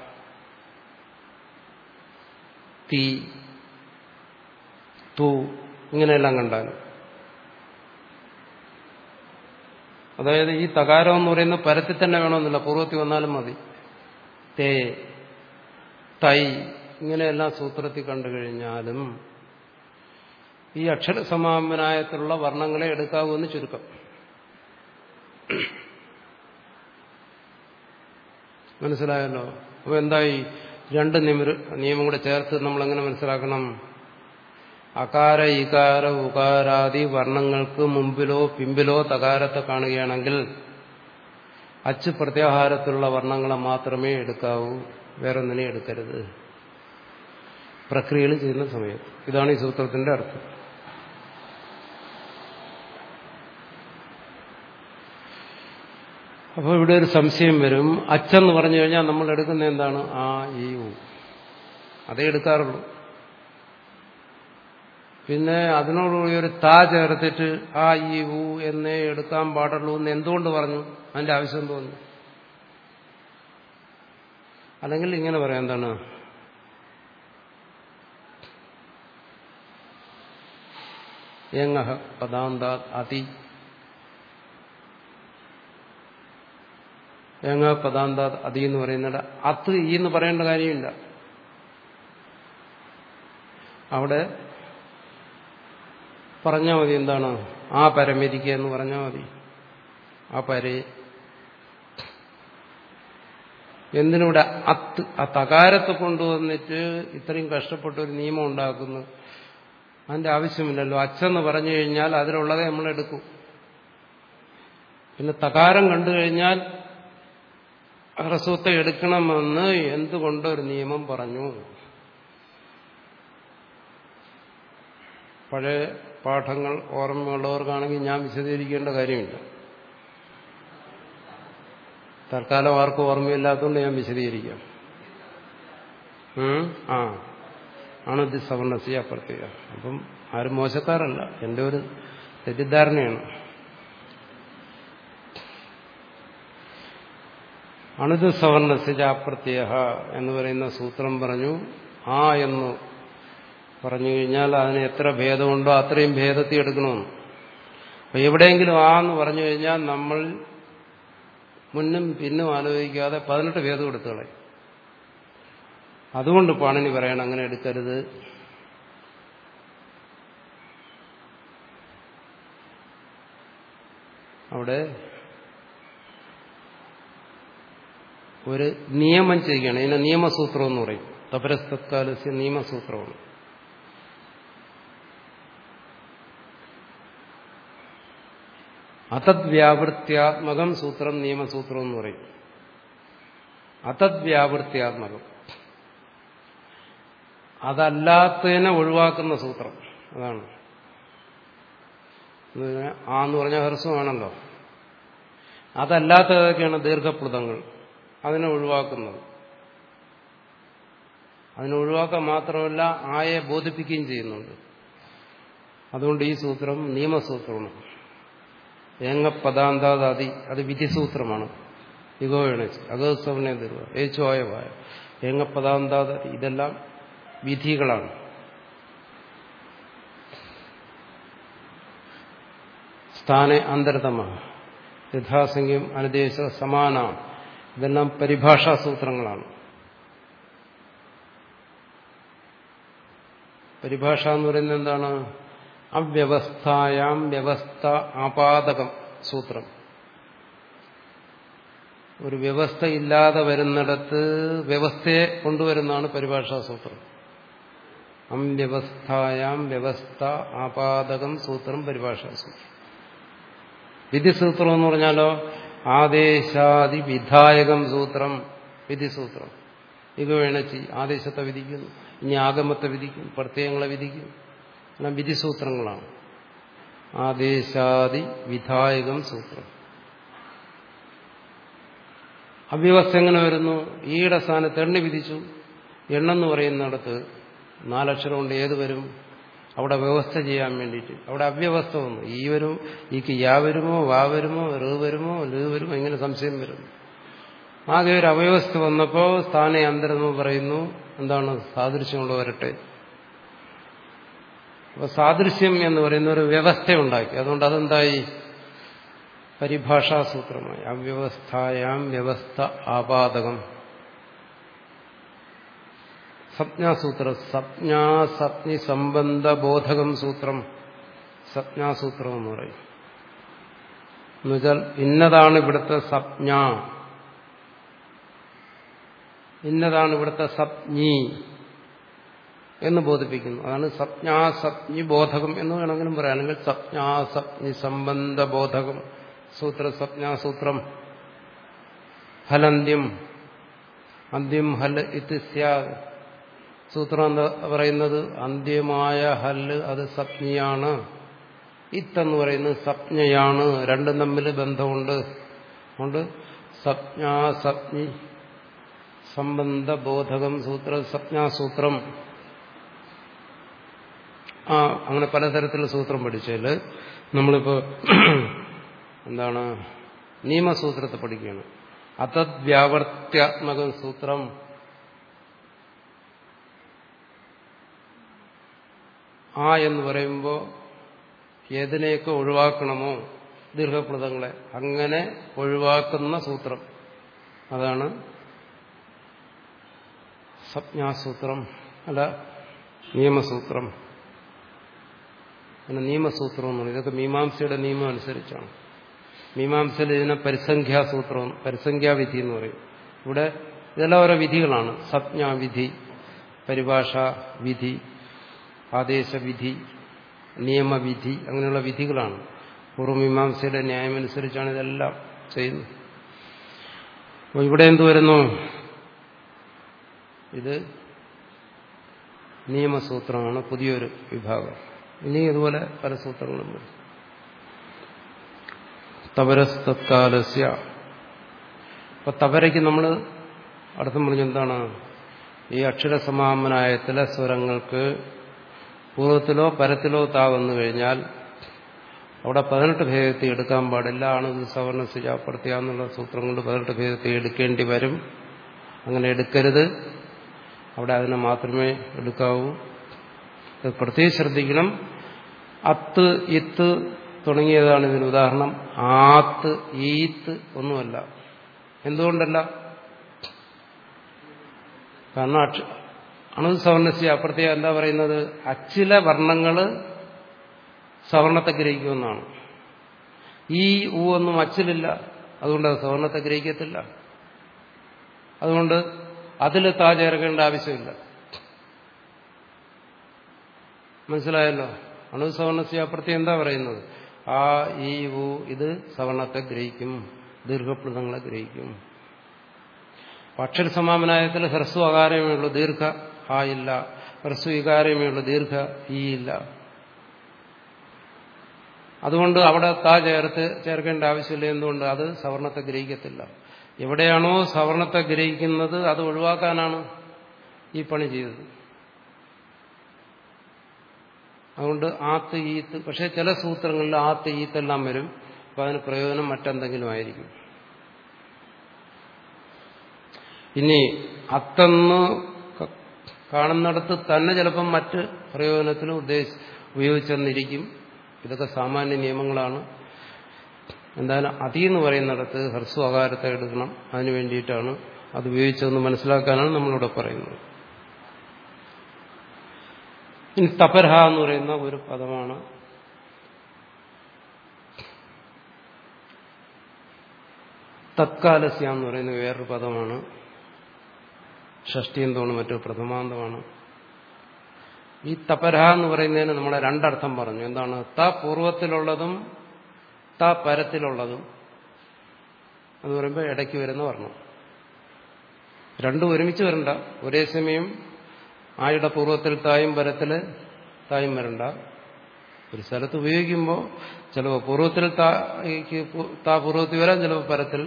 തീ തു ഇങ്ങനെയെല്ലാം കണ്ടാലും അതായത് ഈ തകാരം എന്ന് പറയുന്നത് പരത്തിൽ തന്നെ വേണമെന്നില്ല പൂർവ്വത്തിൽ വന്നാലും മതി തേ തൈ ഇങ്ങനെയെല്ലാം സൂത്രത്തിൽ കണ്ടു കഴിഞ്ഞാലും ഈ അക്ഷരസമാപനായത്തിലുള്ള വർണ്ണങ്ങളെ എടുക്കാവൂ എന്ന് ചുരുക്കം മനസ്സിലായല്ലോ അപ്പൊ എന്തായി രണ്ട് നിയമം കൂടെ ചേർത്ത് നമ്മൾ എങ്ങനെ മനസ്സിലാക്കണം അകാര ഇകാര ഉകാരാദി വർണ്ണങ്ങൾക്ക് മുമ്പിലോ പിമ്പിലോ തകാരത്തെ കാണുകയാണെങ്കിൽ അച്ച് പ്രത്യാഹാരത്തിലുള്ള വർണ്ണങ്ങളെ മാത്രമേ എടുക്കാവൂ വേറൊന്നിനെ എടുക്കരുത് പ്രക്രിയകൾ ചെയ്യുന്ന സമയത്ത് ഇതാണ് ഈ സൂത്രത്തിന്റെ അർത്ഥം അപ്പോൾ ഇവിടെ ഒരു സംശയം വരും അച്ചെന്ന് പറഞ്ഞു കഴിഞ്ഞാൽ നമ്മൾ എടുക്കുന്ന എന്താണ് ആ ഈ ഉ അതേ എടുക്കാറുള്ളൂ പിന്നെ അതിനോടുകൂടി ഒരു താ ചേർത്തിട്ട് ആ ഈ ഉ എന്നേ എടുക്കാൻ പാടുള്ളൂ എന്ന് എന്തുകൊണ്ട് പറഞ്ഞു അതിന്റെ ആവശ്യം തോന്നി അല്ലെങ്കിൽ ഇങ്ങനെ പറയാം എന്താണ് യങ്ങഹ പദാന്താ അതി യങ്ങ പദാന്താ അതി എന്ന് പറയുന്നത് അത്ത് ഈ എന്ന് പറയേണ്ട കാര്യമില്ല അവിടെ പറഞ്ഞാൽ മതി എന്താണ് ആ പരമരിക്കുക എന്ന് പറഞ്ഞാൽ മതി ആ പരേ എന്തിനൂടെ അത്ത് ആ തകാരത്തെ കൊണ്ടുവന്നിട്ട് ഇത്രയും കഷ്ടപ്പെട്ട ഒരു നിയമം ഉണ്ടാക്കുന്നു അതിന്റെ ആവശ്യമില്ലല്ലോ അച്ഛന്ന് പറഞ്ഞു കഴിഞ്ഞാൽ അതിലുള്ളതേ നമ്മൾ എടുക്കും പിന്നെ തകാരം കണ്ടു കഴിഞ്ഞാൽ ഹ്രസ്വത്തെ എടുക്കണമെന്ന് എന്തുകൊണ്ട് ഒരു നിയമം പറഞ്ഞു പഴയ പാഠങ്ങൾ ഓർമ്മയുള്ളവർക്കാണെങ്കിൽ ഞാൻ വിശദീകരിക്കേണ്ട കാര്യമില്ല തൽക്കാലം ആർക്കും ഓർമ്മയില്ലാത്തതുകൊണ്ട് ഞാൻ വിശദീകരിക്കാം ആ അണുതി സവർണസ്യ അപ്രത്യ അപ്പം ആരും മോശക്കാരല്ല എൻ്റെ ഒരു തെറ്റിദ്ധാരണയാണ് അണുത് സവർണസ്യ അപ്രത്യ എന്ന് പറയുന്ന സൂത്രം പറഞ്ഞു ആ എന്ന് പറഞ്ഞു കഴിഞ്ഞാൽ അതിന് എത്ര ഭേദമുണ്ടോ അത്രയും ഭേദത്തിൽ എടുക്കണമെന്ന് അപ്പൊ എവിടെയെങ്കിലും ആ എന്ന് പറഞ്ഞു കഴിഞ്ഞാൽ നമ്മൾ മുന്നും പിന്നും ആലോചിക്കാതെ പതിനെട്ട് ഭേദം എടുത്തു കളയും അതുകൊണ്ട് പാണിനി പറയണം അങ്ങനെ എടുക്കരുത് അവിടെ ഒരു നിയമം ചെയ്യുകയാണ് ഇതിനെ നിയമസൂത്രം എന്ന് പറയും തപരസ്തത്കാലസ്യ നിയമസൂത്രമാണ് അതദ്വ്യാവൃത്യാത്മകം സൂത്രം നിയമസൂത്രം എന്ന് പറയും അതദ്വ്യാവൃത്യാത്മകം അതല്ലാത്തതിനെ ഒഴിവാക്കുന്ന സൂത്രം അതാണ് ആ എന്ന് പറഞ്ഞാൽ ഹ്രസ്വമാണല്ലോ അതല്ലാത്തതൊക്കെയാണ് ദീർഘപ്ലുതങ്ങൾ അതിനെ ഒഴിവാക്കുന്നത് അതിനെ ഒഴിവാക്കാൻ മാത്രമല്ല ആയെ ബോധിപ്പിക്കുകയും ചെയ്യുന്നുണ്ട് അതുകൊണ്ട് ഈ സൂത്രം നിയമസൂത്രമാണ് ഏങ്ങപ്പദാന്താദി അത് വിധിസൂത്രമാണ് ഇഗോയാണ് അഗസവനെ തരുക ഏച്ചോയവായ ഏങ്ങപ്പദാന്താദ ഇതെല്ലാം വിധികളാണ് സ്ഥാനെ അന്തരതമ യഥാസംഖ്യം അനുദേശ സമാന ഇതെല്ലാം പരിഭാഷാ സൂത്രങ്ങളാണ് പരിഭാഷ എന്ന് പറയുന്നത് എന്താണ് അവ്യവസ്ഥായാം വ്യവസ്ഥ ആപാദകം സൂത്രം ഒരു വ്യവസ്ഥ ഇല്ലാതെ വരുന്നിടത്ത് വ്യവസ്ഥയെ കൊണ്ടുവരുന്നതാണ് പരിഭാഷാ സൂത്രം അംവ്യവസ്ഥായാം വ്യവസ്ഥ ആപാദകം സൂത്രം പരിഭാഷാ സൂത്രം വിധിസൂത്രം എന്ന് പറഞ്ഞാലോ ആദേശാദി വിധായകം സൂത്രം വിധിസൂത്രം ഇത് വേണച്ചി ആദേശത്തെ വിധിക്കുന്നു ഇനി ആഗമത്തെ വിധിക്കും പ്രത്യയങ്ങളെ വിധിക്കും എല്ലാം വിധിസൂത്രങ്ങളാണ് ആദേശാദി വിധായകം സൂത്രം അവ്യവസ്ഥ എങ്ങനെ വരുന്നു ഈയുടെ സ്ഥാനത്ത് എണ്ണ വിധിച്ചു എണ്ണെന്ന് പറയുന്നിടത്ത് നാലക്ഷരം കൊണ്ട് ഏത് വരും അവിടെ വ്യവസ്ഥ ചെയ്യാൻ വേണ്ടിയിട്ട് അവിടെ അവ്യവസ്ഥ വന്നു ഈ വരും ഈക്ക് യാ വരുമോ വാ വരുമോ റ് വരുമോ ല് വരുമോ ഇങ്ങനെ സംശയം വരുന്നു ആകെ ഒരു അവ്യവസ്ഥ വന്നപ്പോൾ സ്ഥാനെ അന്തരമെന്ന് പറയുന്നു എന്താണ് സാദൃശ്യമുള്ള വരട്ടെ അപ്പൊ സാദൃശ്യം എന്ന് പറയുന്ന ഒരു വ്യവസ്ഥ ഉണ്ടാക്കി അതുകൊണ്ട് അതെന്തായി പരിഭാഷാസൂത്രമായി അവ്യവസ്ഥായാം വ്യവസ്ഥ ആപാദകം സപ്ഞാസൂത്ര സപ്ഞാ സപ്ഞി സംബന്ധ ബോധകം സൂത്രം സപ്ഞാസൂത്രം എന്ന് പറയും എന്നുവെച്ചാൽ ഇന്നതാണ് ഇവിടുത്തെ സപ്ഞ ഇന്നതാണ് ഇവിടുത്തെ സപ്ഞി എന്ന് ബോധിപ്പിക്കുന്നു അതാണ് സപ്ഞാസപ്ഞി ബോധകം എന്ന് വേണമെങ്കിലും പറയുകയാണെങ്കിൽ സപ്ഞാസപ്ഞി സംബന്ധ ബോധകം സൂത്ര സപ്ഞാസൂത്രം ഹലന്ത്യം അന്ത്യം ഹൽ ഇത് സ്യാദ് സൂത്രം എന്താ പറയുന്നത് അന്ത്യമായ ഹല്ല് അത് സപ്ഞിയാണ് ഇത്തെന്ന് പറയുന്നത് സപ്ഞയാണ് രണ്ടും തമ്മിൽ ബന്ധമുണ്ട് അതുകൊണ്ട് സപ്ഞാ സപ്ഞി സംബന്ധ ബോധകം സൂത്ര സപ്ഞാസൂത്രം ആ അങ്ങനെ പലതരത്തിലുള്ള സൂത്രം പഠിച്ചാൽ നമ്മളിപ്പോ എന്താണ് നിയമസൂത്രത്തെ പഠിക്കുകയാണ് അതദ്വ്യാവർത്യാത്മക സൂത്രം ആ എന്ന് പറയുമ്പോൾ ഏതിനെയൊക്കെ ഒഴിവാക്കണമോ ദീർഘപ്രദങ്ങളെ അങ്ങനെ ഒഴിവാക്കുന്ന സൂത്രം അതാണ് സപ്ഞാസൂത്രം അല്ല നിയമസൂത്രം പിന്നെ നിയമസൂത്രം എന്ന് പറയും ഇതൊക്കെ മീമാംസയുടെ നിയമം അനുസരിച്ചാണ് മീമാംസയിൽ ഇതിനെ പരിസംഖ്യാസൂത്രം പരിസംഖ്യാവിധി എന്ന് പറയും ഇവിടെ ഇതെല്ലാം ഓരോ വിധികളാണ് സപ്ഞാവിധി പരിഭാഷ വിധി ആദേശവിധി നിയമവിധി അങ്ങനെയുള്ള വിധികളാണ് പൂർവ്വമീമാംസയുടെ ന്യായമനുസരിച്ചാണ് ഇതെല്ലാം ചെയ്യുന്നത് അപ്പോൾ ഇവിടെ എന്തു വരുന്നു ഇത് നിയമസൂത്രമാണ് പുതിയൊരു വിഭാഗം ഇനി ഇതുപോലെ പല സൂത്രങ്ങളും വരും തപരസ്തത്കാലസ്യ അപ്പൊ തപരയ്ക്ക് നമ്മൾ അർത്ഥം പറഞ്ഞ എന്താണ് ഈ അക്ഷരസമാമനായത്തിലെ സ്വരങ്ങൾക്ക് പൂർവ്വത്തിലോ പരത്തിലോ താ വന്നു കഴിഞ്ഞാൽ അവിടെ പതിനെട്ട് ഭേദത്തെ എടുക്കാൻ പാടില്ല ആണത് സവർണ ശിജാപ്പെടുത്തുക എന്നുള്ള സൂത്രം കൊണ്ട് പതിനെട്ട് ഭേദത്തെ എടുക്കേണ്ടി വരും അങ്ങനെ എടുക്കരുത് അവിടെ അതിനെ മാത്രമേ എടുക്കാവൂ ഇത് പ്രത്യേകം ശ്രദ്ധിക്കണം അത്ത് ഇത്ത് തുടങ്ങിയതാണ് ഇതിന് ഉദാഹരണം ആത്ത് ഈത്ത് ഒന്നുമല്ല എന്തുകൊണ്ടല്ല കാരണം അക്ഷ അണു സവർണസ്യ അപ്രത്യേകം എന്താ പറയുന്നത് അച്ചില വർണ്ണങ്ങള് സവർണത്തെ ഗ്രഹിക്കുമെന്നാണ് ഈ ഊ ഒന്നും അച്ചിലില്ല അതുകൊണ്ട് അത് സവർണത്തെ ഗ്രഹിക്കത്തില്ല അതുകൊണ്ട് അതിൽ താ ചേർക്കേണ്ട ആവശ്യമില്ല മനസ്സിലായല്ലോ അണുസവർണസ്യ അപ്രത്യം എന്താ പറയുന്നത് ആ ഈ ഊ ഇത് സവർണത്തെ ഗ്രഹിക്കും ദീർഘപ്ലുതങ്ങളെ ഗ്രഹിക്കും അക്ഷര സമാപനായത്തിൽ ഹ്രസ്വ അകാരമേ ഉള്ളൂ ദീർഘ ആ ഇല്ല ഹ്രസ്വ വികാരമേ ഉള്ളൂ ദീർഘ ഈ ഇല്ല അതുകൊണ്ട് അവിടെ താ ചേർത്ത് ചേർക്കേണ്ട ആവശ്യമില്ല എന്തുകൊണ്ട് അത് സവർണത്തെ ഗ്രഹിക്കത്തില്ല എവിടെയാണോ സവർണത്തെ ഗ്രഹിക്കുന്നത് അത് ഒഴിവാക്കാനാണ് ഈ പണി ചെയ്തത് അതുകൊണ്ട് ആത്ത് ഈത്ത് പക്ഷെ ചില സൂത്രങ്ങളിൽ ആത്ത് ഈത്തെല്ലാം വരും അപ്പൊ അതിന് പ്രയോജനം മറ്റെന്തെങ്കിലും ആയിരിക്കും ഇനി അത്തെന്ന് കാണുന്നിടത്ത് തന്നെ ചിലപ്പം മറ്റ് പ്രയോജനത്തിന് ഉദ്ദേശ ഉപയോഗിച്ചെന്നിരിക്കും ഇതൊക്കെ സാമാന്യ നിയമങ്ങളാണ് എന്തായാലും അതി എന്ന് പറയുന്നിടത്ത് ഹ്രസ്വ ആകാരത്തെ എടുക്കണം അതിനു വേണ്ടിയിട്ടാണ് അത് ഉപയോഗിച്ചതെന്ന് മനസ്സിലാക്കാനാണ് നമ്മളിവിടെ പറയുന്നത് ഇനി തപരഹ എന്ന് പറയുന്ന ഒരു പദമാണ് തത്കാലസ്യ എന്ന് പറയുന്ന വേറൊരു പദമാണ് ഷഷ്ടിയന്തമാണ് മറ്റൊരു പ്രഥമാന്തമാണ് ഈ തപരഹ എന്ന് പറയുന്നതിന് നമ്മളെ രണ്ടർത്ഥം പറഞ്ഞു എന്താണ് ത പൂർവത്തിലുള്ളതും ത പരത്തിലുള്ളതും എന്ന് പറയുമ്പോൾ ഇടയ്ക്ക് വരുന്ന വർണ്ണം രണ്ടും ഒരുമിച്ച് വരണ്ട ഒരേ സമയം ആയുടെ പൂർവ്വത്തിൽ തായും പരത്തിൽ തായും വരണ്ട ഒരു സ്ഥലത്ത് ഉപയോഗിക്കുമ്പോൾ ചിലപ്പോൾ പൂർവ്വത്തിൽ തായ്ക്ക് താ പൂർവ്വത്തിൽ വരാം ചിലപ്പോൾ പരത്തിൽ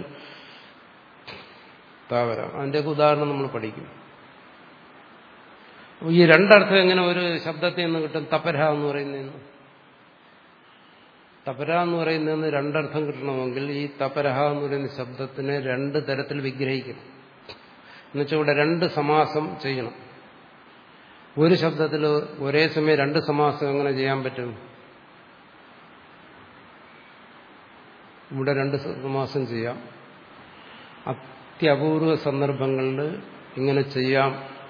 താ വരാം അതിൻ്റെയൊക്കെ ഉദാഹരണം നമ്മൾ പഠിക്കും അപ്പോൾ ഈ രണ്ടർത്ഥം എങ്ങനെ ഒരു ശബ്ദത്തിൽ നിന്ന് കിട്ടും തപര എന്ന് പറയുന്നതെന്ന് തപര എന്ന് പറയുന്നതെന്ന് രണ്ടർത്ഥം കിട്ടണമെങ്കിൽ ഈ തപരഹ എന്ന് പറയുന്ന ശബ്ദത്തിനെ രണ്ട് തരത്തിൽ വിഗ്രഹിക്കണം എന്നുവെച്ചാൽ ഇവിടെ രണ്ട് സമാസം ചെയ്യണം ഒരു ശബ്ദത്തിൽ ഒരേ സമയം രണ്ട് സമാസം എങ്ങനെ ചെയ്യാൻ പറ്റും ഇവിടെ രണ്ട് സമാസം ചെയ്യാം അത്യപൂർവ സന്ദർഭങ്ങളിൽ ഇങ്ങനെ ചെയ്യാം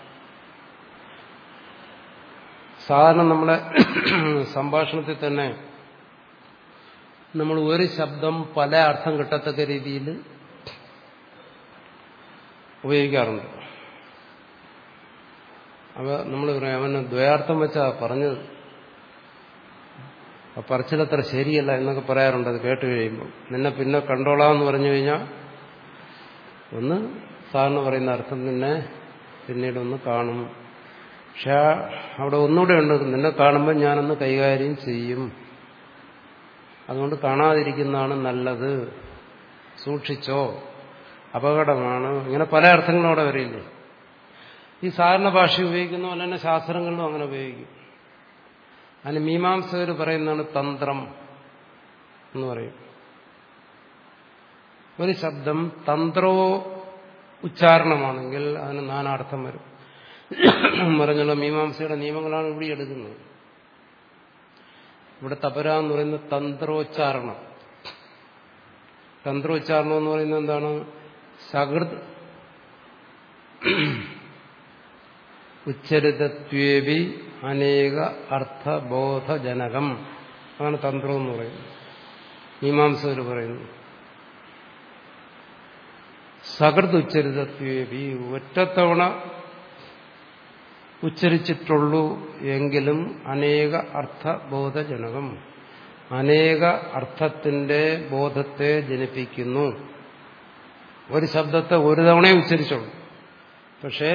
സാധാരണ നമ്മുടെ സംഭാഷണത്തിൽ തന്നെ നമ്മൾ ഒരു ശബ്ദം പല അർത്ഥം കിട്ടത്തക്ക രീതിയിൽ ഉപയോഗിക്കാറുണ്ട് അവ നമ്മൾ പറയാം അവന് ദ്വയാർത്ഥം വെച്ചാ പറഞ്ഞത് ആ പറച്ചിലത്ര ശരിയല്ല എന്നൊക്കെ പറയാറുണ്ട് അത് കേട്ട് കഴിയുമ്പോൾ നിന്നെ പിന്നെ കണ്ടോളാന്ന് പറഞ്ഞു കഴിഞ്ഞാൽ ഒന്ന് സാറിന് പറയുന്ന അർത്ഥം നിന്നെ പിന്നീട് ഒന്ന് കാണും പക്ഷെ അവിടെ ഒന്നുകൂടെ ഉണ്ട് നിന്നെ കാണുമ്പോൾ ഞാനൊന്ന് കൈകാര്യം ചെയ്യും അതുകൊണ്ട് കാണാതിരിക്കുന്നതാണ് നല്ലത് സൂക്ഷിച്ചോ അപകടമാണ് ഇങ്ങനെ പല അർത്ഥങ്ങളും അവിടെ വരില്ലേ ഈ സാധാരണ ഭാഷ ഉപയോഗിക്കുന്ന പോലെ തന്നെ ശാസ്ത്രങ്ങളിലും അങ്ങനെ ഉപയോഗിക്കും അതിന് മീമാംസകർ പറയുന്നതാണ് തന്ത്രം എന്ന് പറയും ഒരു ശബ്ദം തന്ത്രോ ഉച്ചാരണമാണെങ്കിൽ അതിന് നാനാർത്ഥം വരും പറഞ്ഞുള്ള മീമാംസയുടെ നിയമങ്ങളാണ് ഇവിടെ എടുക്കുന്നത് ഇവിടെ തപര എന്ന് പറയുന്നത് തന്ത്രോച്ചാരണം തന്ത്രോച്ചാരണം എന്ന് പറയുന്നത് എന്താണ് സകൃത് ഉച്ചരിതത്വേവി അനേക അർത്ഥബോധജനകം അതാണ് തന്ത്രം എന്ന് പറയുന്നത് മീമാംസകർ പറയുന്നു സകൃത് ഉച്ചരിതത്വേവി ഒറ്റത്തവണ ഉച്ചരിച്ചിട്ടുള്ളൂ എങ്കിലും അനേക അർത്ഥബോധജനകം അനേക അർത്ഥത്തിന്റെ ബോധത്തെ ജനിപ്പിക്കുന്നു ഒരു ശബ്ദത്തെ ഒരു തവണയെ ഉച്ചരിച്ചുള്ളൂ പക്ഷേ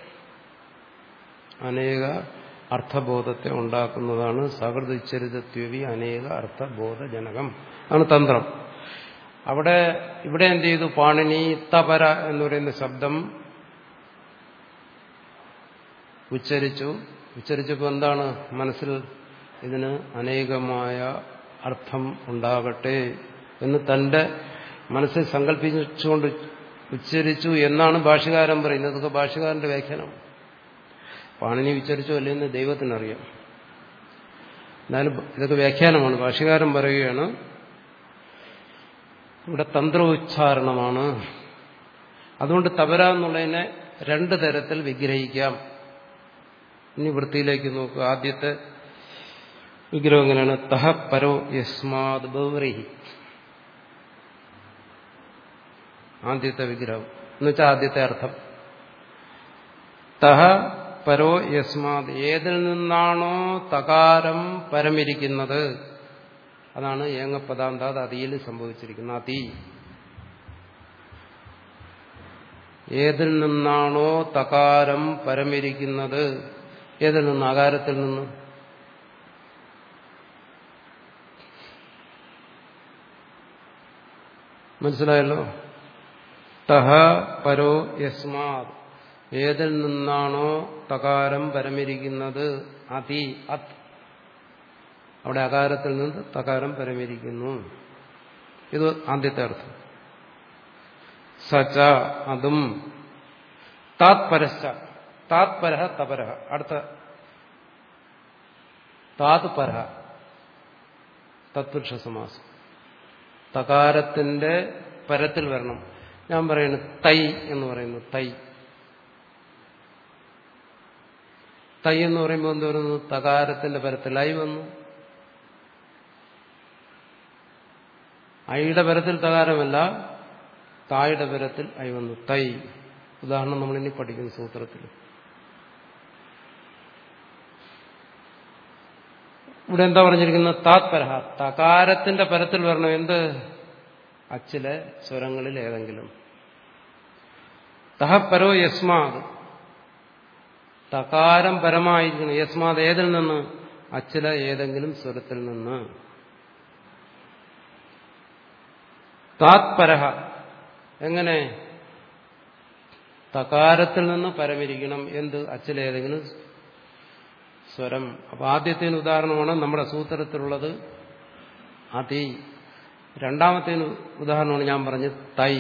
അനേക അർത്ഥബോധത്തെ ഉണ്ടാക്കുന്നതാണ് സകൃത് ഉച്ചരിതത്വവി അനേക അർത്ഥബോധജനകം ആണ് തന്ത്രം അവിടെ ഇവിടെ എന്ത് ചെയ്തു പാണിനി തപര എന്ന് പറയുന്ന ശബ്ദം ഉച്ചരിച്ചു ഉച്ചരിച്ചപ്പോൾ എന്താണ് മനസ്സിൽ ഇതിന് അനേകമായ അർത്ഥം ഉണ്ടാകട്ടെ എന്ന് തന്റെ മനസ്സിൽ സങ്കല്പിച്ചുകൊണ്ട് ഉച്ചരിച്ചു എന്നാണ് ഭാഷകാരൻ പറയുന്നത് ഇതൊക്കെ ഭാഷകാരന്റെ വ്യാഖ്യാനം പാണിനി ഉച്ചരിച്ചോ അല്ലെന്ന് ദൈവത്തിനറിയാം എന്നാലും ഇതൊക്കെ വ്യാഖ്യാനമാണ് ഭാഷകാരൻ പറയുകയാണ് ഇവിടെ തന്ത്രോച്ചാരണമാണ് അതുകൊണ്ട് തപര എന്നുള്ളതിനെ രണ്ട് തരത്തിൽ വിഗ്രഹിക്കാം ഇനി വൃത്തിയിലേക്ക് നോക്കുക ആദ്യത്തെ വിഗ്രഹം എങ്ങനെയാണ് തഹ പരോ യസ്മാത് ബൗറിഹി ആദ്യത്തെ വിഗ്രഹം എന്നുവെച്ചാൽ ആദ്യത്തെ അർത്ഥം തഹ പരോ യസ്മാത് ഏതിൽ നിന്നാണോ തകാരം പരമിരിക്കുന്നത് അതാണ് ഏങ്ങപ്പദാന്താത് അതിയിൽ സംഭവിച്ചിരിക്കുന്നത് അതി ഏതിൽ നിന്നാണോ തകാരം പരമിരിക്കുന്നത് ഏതിൽ നിന്ന് അകാരത്തിൽ നിന്ന് മനസ്സിലായല്ലോ തഹ പരോ യസ്മാത് ഏതിൽ നിന്നാണോ തകാരം പരമിരിക്കുന്നത് അതി അത് അവിടെ അകാരത്തിൽ നിന്ന് തകാരം പരമിരിക്കുന്നു ഇത് ആദ്യത്തെ അർത്ഥം സച്ച അതും താത്പരശ്ച താത്പര തപര അടുത്ത താത്പര തത്പുരുഷ സമാസം തകാരത്തിന്റെ പരത്തിൽ വരണം ഞാൻ പറയുന്നു തൈ എന്ന് പറയുന്നു തൈ തൈ എന്ന് പറയുമ്പോൾ എന്ത് വരുന്നു തകാരത്തിന്റെ പരത്തിൽ ഐ വന്നു ഐയുടെ പരത്തിൽ തകാരമല്ല തായുടെ പരത്തിൽ ഐ വന്നു തൈ ഉദാഹരണം നമ്മളിനി പഠിക്കുന്ന സൂത്രത്തിൽ ഇവിടെ എന്താ പറഞ്ഞിരിക്കുന്നത് താത്പര തകാരത്തിന്റെ പരത്തിൽ വരണം എന്ത് അച്ചിലെ സ്വരങ്ങളിൽ ഏതെങ്കിലും തഹപരോ യസ്മാത് തകാരം പരമായിരിക്കണം യസ്മാത് ഏതിൽ നിന്ന് അച്ചില ഏതെങ്കിലും സ്വരത്തിൽ നിന്ന് താത്പരഹ എങ്ങനെ തകാരത്തിൽ നിന്ന് പരമിരിക്കണം എന്ത് അച്ചില ഏതെങ്കിലും സ്വരം അപ്പൊ ആദ്യത്തിന് ഉദാഹരണമാണ് നമ്മുടെ സൂത്രത്തിലുള്ളത് അതി രണ്ടാമത്തേന് ഉദാഹരണമാണ് ഞാൻ പറഞ്ഞത് തൈ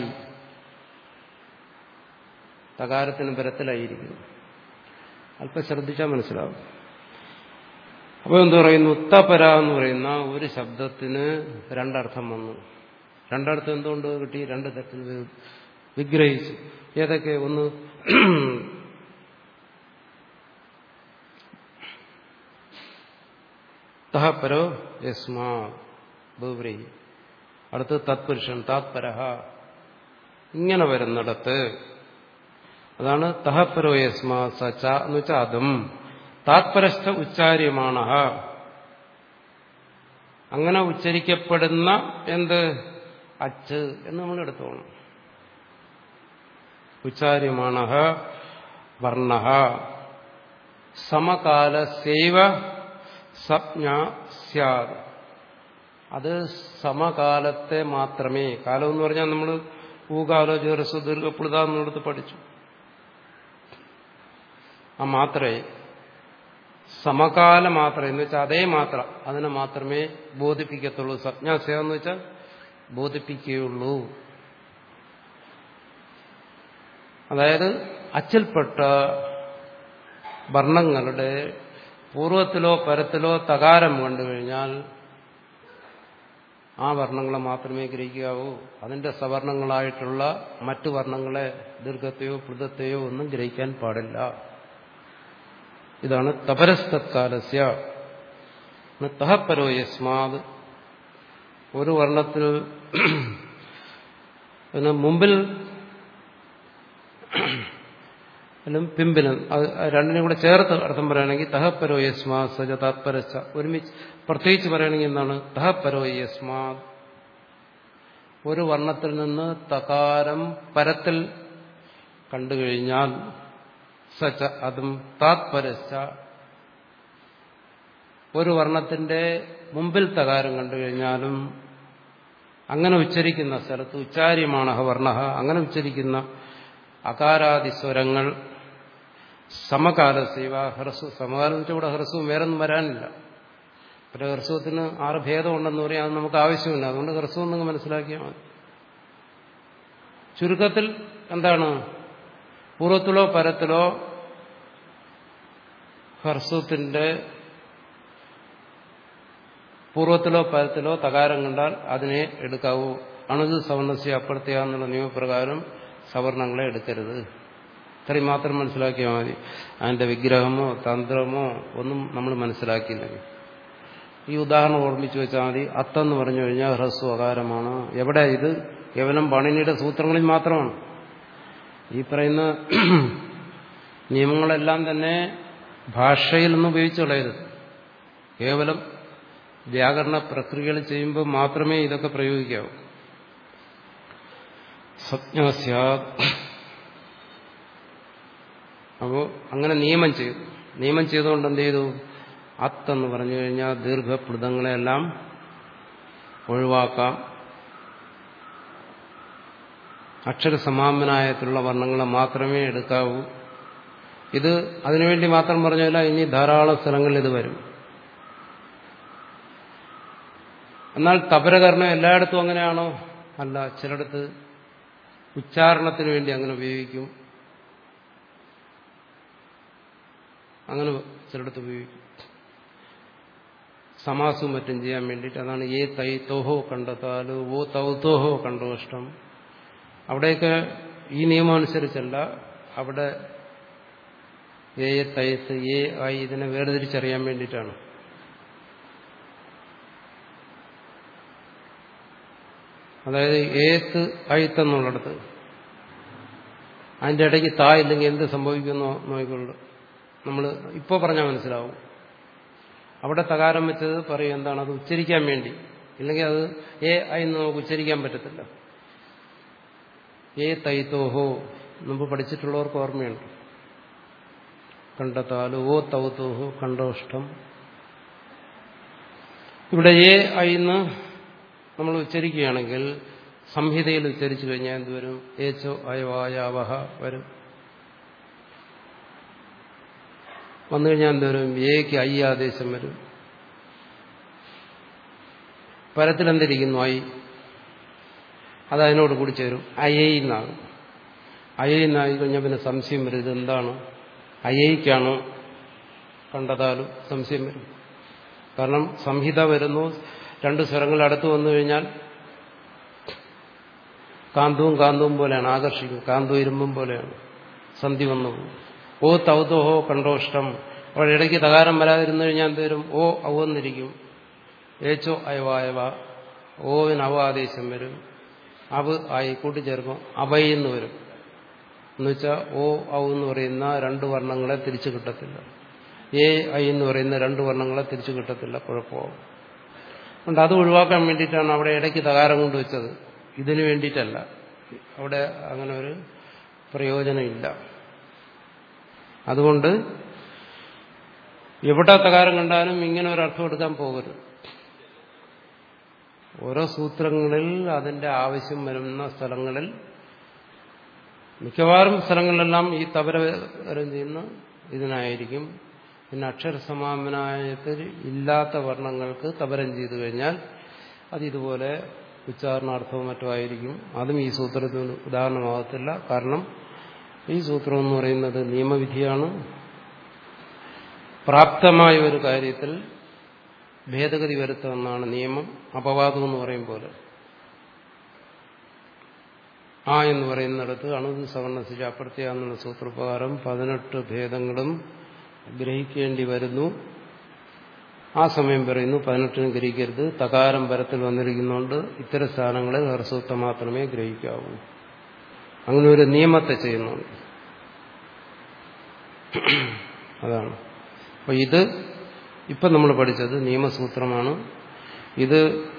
തകാരത്തിന് പരത്തിലായിരിക്കുന്നു അല്പം ശ്രദ്ധിച്ചാൽ മനസ്സിലാവും അപ്പോൾ എന്ത് പറയുന്നു ഉത്തപര എന്ന് പറയുന്ന ഒരു ശബ്ദത്തിന് രണ്ടർത്ഥം വന്നു രണ്ടർത്ഥം എന്തുകൊണ്ട് കിട്ടി രണ്ട് തരത്തിൽ വിഗ്രഹിച്ചു ഏതൊക്കെ ഒന്ന് തഹപരോ യസ്മാ ബൗബ്രി അടുത്ത് തത്പുരുഷൻ താത്പരഹ ഇങ്ങനെ വരുന്നിടത്ത് അതാണ് തഹപരോ യസ്മാ സച്ച എന്ന് വെച്ചാൽ അതും താത്പരസ്ഥ ഉച്ചാര്യമാണ് അങ്ങനെ ഉച്ചരിക്കപ്പെടുന്ന എന്ത് അച്ച് എന്ന് നമ്മൾ എടുത്തോണം ഉച്ചാര്യമാണ വർണ്ണ സമകാലസൈവ സപ്ഞ സ്യാദ് അത് സമകാലത്തെ മാത്രമേ കാലം എന്ന് പറഞ്ഞാൽ നമ്മൾ ഊകാലോ ജോരസോ ദീർഘപ്ലുത എന്നെടുത്ത് പഠിച്ചു ആ മാത്രമേ സമകാല മാത്രം എന്ന് വെച്ചാൽ അതേ മാത്ര അതിനെ മാത്രമേ ബോധിപ്പിക്കത്തുള്ളൂ സജ്ഞാസ്യ എന്ന് വെച്ചാൽ ബോധിപ്പിക്കുകയുള്ളൂ അതായത് അച്ചിൽപ്പെട്ട വർണ്ണങ്ങളുടെ പൂർവത്തിലോ പരത്തിലോ തകാരം കണ്ടു കഴിഞ്ഞാൽ ആ വർണ്ണങ്ങളെ മാത്രമേ ഗ്രഹിക്കാവൂ അതിന്റെ സവർണങ്ങളായിട്ടുള്ള മറ്റു വർണ്ണങ്ങളെ ദീർഘത്തെയോ പ്ലുതത്തെയോ ഒന്നും ഗ്രഹിക്കാൻ പാടില്ല ഇതാണ് തപരസ്തത്കാലസ്യ തഹപ്പരോ യസ്മാത് ഒരു വർണ്ണത്തിൽ മുമ്പിൽ പിമ്പിലും അത് രണ്ടിനും കൂടെ ചേർത്ത് അർത്ഥം പറയുകയാണെങ്കിൽ തഹപ്പരോ യസ്മാ സജ താത്പരച്ച ഒരുമിച്ച് പ്രത്യേകിച്ച് പറയുകയാണെങ്കിൽ എന്താണ് തഹപ്പരോ യസ്മാ ഒരു വർണ്ണത്തിൽ നിന്ന് തകാരം പരത്തിൽ കണ്ടുകഴിഞ്ഞാൽ സച്ച അതും താത്പരച്ച ഒരു വർണ്ണത്തിന്റെ മുമ്പിൽ തകാരം കണ്ടുകഴിഞ്ഞാലും അങ്ങനെ ഉച്ചരിക്കുന്ന സ്ഥലത്ത് ഉച്ചാര്യമാണ് വർണ്ണ അങ്ങനെ ഉച്ചരിക്കുന്ന അകാരാദിസ്വരങ്ങൾ സമകാലസീവ ഹ്രസ്വ സമകാലം വെച്ചാൽ ഇവിടെ ഹ്രസ്വം വേറെ ഒന്നും വരാനില്ല ഒരു ഹ്രസ്വത്തിന് ആറ് ഭേദമുണ്ടെന്ന് പറയാൻ അത് നമുക്ക് ആവശ്യമില്ല അതുകൊണ്ട് ഹ്രസ്വം നിങ്ങൾ മനസ്സിലാക്കിയാൽ മതി ചുരുക്കത്തിൽ എന്താണ് പൂർവ്വത്തിലോ പരത്തിലോ ഹർസ്വത്തിന്റെ പൂർവ്വത്തിലോ പരത്തിലോ തകാരം കണ്ടാൽ അതിനെ എടുക്കാവൂ അണുത് സവർണസ്യ അപ്പുറത്തെയ എന്നുള്ള നിയമപ്രകാരം സവർണങ്ങളെ എടുക്കരുത് ഇത്രയും മാത്രം മനസ്സിലാക്കിയാൽ മതി അതിന്റെ വിഗ്രഹമോ തന്ത്രമോ ഒന്നും നമ്മൾ മനസ്സിലാക്കിയില്ലെങ്കിൽ ഈ ഉദാഹരണം ഓർമ്മിച്ചു വെച്ചാൽ മതി അത്തെന്ന് പറഞ്ഞു കഴിഞ്ഞാൽ ഹ്രസ്വ അകാരമാണ് എവിടെ ഇത് കേവലം പണിനിയുടെ സൂത്രങ്ങളിൽ മാത്രമാണ് ഈ പറയുന്ന നിയമങ്ങളെല്ലാം തന്നെ ഭാഷയിൽ നിന്ന് ഉപയോഗിച്ച് കളയരുത് കേവലം വ്യാകരണ പ്രക്രിയകൾ ചെയ്യുമ്പോൾ മാത്രമേ ഇതൊക്കെ പ്രയോഗിക്കാവൂ സജ്ഞസ്യാ അപ്പോൾ അങ്ങനെ നിയമം ചെയ്തു നിയമം ചെയ്തുകൊണ്ട് എന്ത് ചെയ്തു അത്തെന്ന് പറഞ്ഞു കഴിഞ്ഞാൽ ദീർഘപ്ലുതങ്ങളെല്ലാം ഒഴിവാക്കാം അക്ഷരസമാപനായത്തിലുള്ള വർണ്ണങ്ങളെ മാത്രമേ എടുക്കാവൂ ഇത് അതിനുവേണ്ടി മാത്രം പറഞ്ഞല്ല ഇനി ധാരാളം സ്ഥലങ്ങളിൽ ഇത് വരും എന്നാൽ തപരകർണം എല്ലായിടത്തും അങ്ങനെയാണോ അല്ല ചിലയിടത്ത് ഉച്ചാരണത്തിന് വേണ്ടി അങ്ങനെ ഉപയോഗിക്കും അങ്ങനെ ചിലയിടത്ത് ഉപയോഗിക്കും സമാസവും മറ്റും ചെയ്യാൻ വേണ്ടിയിട്ട് അതാണ് ഏ തൈ തോഹോ കണ്ടെത്താലോ ഓ തൗത്തോഹോ കണ്ടോ ഇഷ്ടം അവിടെയൊക്കെ ഈ നിയമം അനുസരിച്ചല്ല അവിടെ ഏ തയ്ത്ത് ഏ ആയി ഇതിനെ വേർതിരിച്ചറിയാൻ വേണ്ടിയിട്ടാണ് അതായത് ഏത്ത് അയിത്തെന്നുള്ളിടത്ത് അതിൻ്റെ ഇടയ്ക്ക് താ ഇല്ലെങ്കിൽ എന്ത് സംഭവിക്കുന്നു നോക്കിക്കൊള്ളു നമ്മൾ ഇപ്പോൾ പറഞ്ഞാൽ മനസ്സിലാവും അവിടെ തകാരം വെച്ചത് പറയും എന്താണ് അത് ഉച്ചരിക്കാൻ വേണ്ടി ഇല്ലെങ്കിൽ അത് ഏ ഐ എന്ന് നമുക്ക് ഉച്ചരിക്കാൻ പറ്റത്തില്ല ഏ തൈത്തോഹോ മുമ്പ് പഠിച്ചിട്ടുള്ളവർക്ക് ഓർമ്മയുണ്ട് കണ്ടെത്താലോ ഓ തൗത്തോഹോ കണ്ടോഷ്ടം ഇവിടെ ഏ ഐന്ന് നമ്മൾ ഉച്ചരിക്കുകയാണെങ്കിൽ സംഹിതയിൽ ഉച്ചരിച്ചു കഴിഞ്ഞാൽ എന്തുവരും ഏച്ചോ അയവായാവഹ വരും വന്നു കഴിഞ്ഞാൽ എന്തുവരും ഏക്ക് ഐ ആദേശം വരും പരത്തിലെന്തിരിക്കുന്നു ഐ അത് അതിനോട് കൂടി ചേരും അയയിന്നാകും അയയിന്നായി കഴിഞ്ഞാൽ പിന്നെ സംശയം വരും ഇതെന്താണ് അയയ്ക്കാണോ കണ്ടതാലും സംശയം വരും കാരണം സംഹിത വരുന്നു രണ്ട് സ്വരങ്ങൾ അടുത്ത് വന്നു കഴിഞ്ഞാൽ കാന്തവും കാന്തവും പോലെയാണ് ആകർഷിക്കും കാന്തവും ഇരുമ്പും പോലെയാണ് സന്ധി വന്നു ഓ തൗതോഹോ കണ്ടോഷ്ടം അവിടെ ഇടയ്ക്ക് തകാരം വരാതിരുന്നു കഴിഞ്ഞാൽ എന്ത് വരും ഓ ഔവന്നിരിക്കും ഏച്ചോ അയവായവ ഓവിന് അവ ആദേശം വരും അവ ആയി കൂട്ടിച്ചേർക്കും അവയെന്ന് വരും എന്നുവെച്ചാൽ ഓ ഔ എന്ന് പറയുന്ന രണ്ട് വർണ്ണങ്ങളെ തിരിച്ചു കിട്ടത്തില്ല എ ഐ എന്ന് പറയുന്ന രണ്ട് വർണ്ണങ്ങളെ തിരിച്ചു കിട്ടത്തില്ല കുഴപ്പമാവും അതുകൊണ്ട് അത് ഒഴിവാക്കാൻ വേണ്ടിയിട്ടാണ് അവിടെ ഇടയ്ക്ക് തകാരം കൊണ്ടുവച്ചത് ഇതിനു വേണ്ടിയിട്ടല്ല അവിടെ അങ്ങനെ ഒരു പ്രയോജനമില്ല അതുകൊണ്ട് എവിടെ തകാരം കണ്ടാലും ഇങ്ങനെ ഒരു അർത്ഥം എടുക്കാൻ പോകരുത് ഓരോ സൂത്രങ്ങളിൽ അതിന്റെ ആവശ്യം വരുന്ന സ്ഥലങ്ങളിൽ മിക്കവാറും സ്ഥലങ്ങളിലെല്ലാം ഈ തപരം ചെയ്യുന്ന ഇതിനായിരിക്കും പിന്നെ അക്ഷരസമാപനായത്തിൽ ഇല്ലാത്ത വർണ്ണങ്ങൾക്ക് തപരം ചെയ്തു കഴിഞ്ഞാൽ അത് ഇതുപോലെ ഉച്ചാരണാർത്ഥവും മറ്റുമായിരിക്കും അതും ഈ സൂത്രത്തിന് ഉദാഹരണമാകത്തില്ല കാരണം ഈ സൂത്രം എന്ന് പറയുന്നത് നിയമവിധിയാണ് പ്രാപ്തമായ ഒരു കാര്യത്തിൽ ഭേദഗതി വരുത്തുമെന്നാണ് നിയമം അപവാദം എന്ന് പറയും പോലെ ആ എന്ന് പറയുന്നിടത്ത് അണുത് സവർണസിച്ച് അപ്രത്യ എന്നുള്ള സൂത്രപ്രകാരം പതിനെട്ട് ഭേദങ്ങളും ഗ്രഹിക്കേണ്ടി വരുന്നു ആ സമയം പറയുന്നു പതിനെട്ടിന് ഗ്രഹിക്കരുത് തകാരം പരത്തിൽ വന്നിരിക്കുന്നതുകൊണ്ട് ഇത്തരം സ്ഥാനങ്ങളിൽ ഹർസൂത്ത മാത്രമേ ഗ്രഹിക്കാവൂ അങ്ങനെ ഒരു നിയമത്തെ ചെയ്യുന്നുണ്ട് അതാണ് അപ്പൊ ഇത് ഇപ്പം നമ്മൾ പഠിച്ചത് നിയമസൂത്രമാണ് ഇത്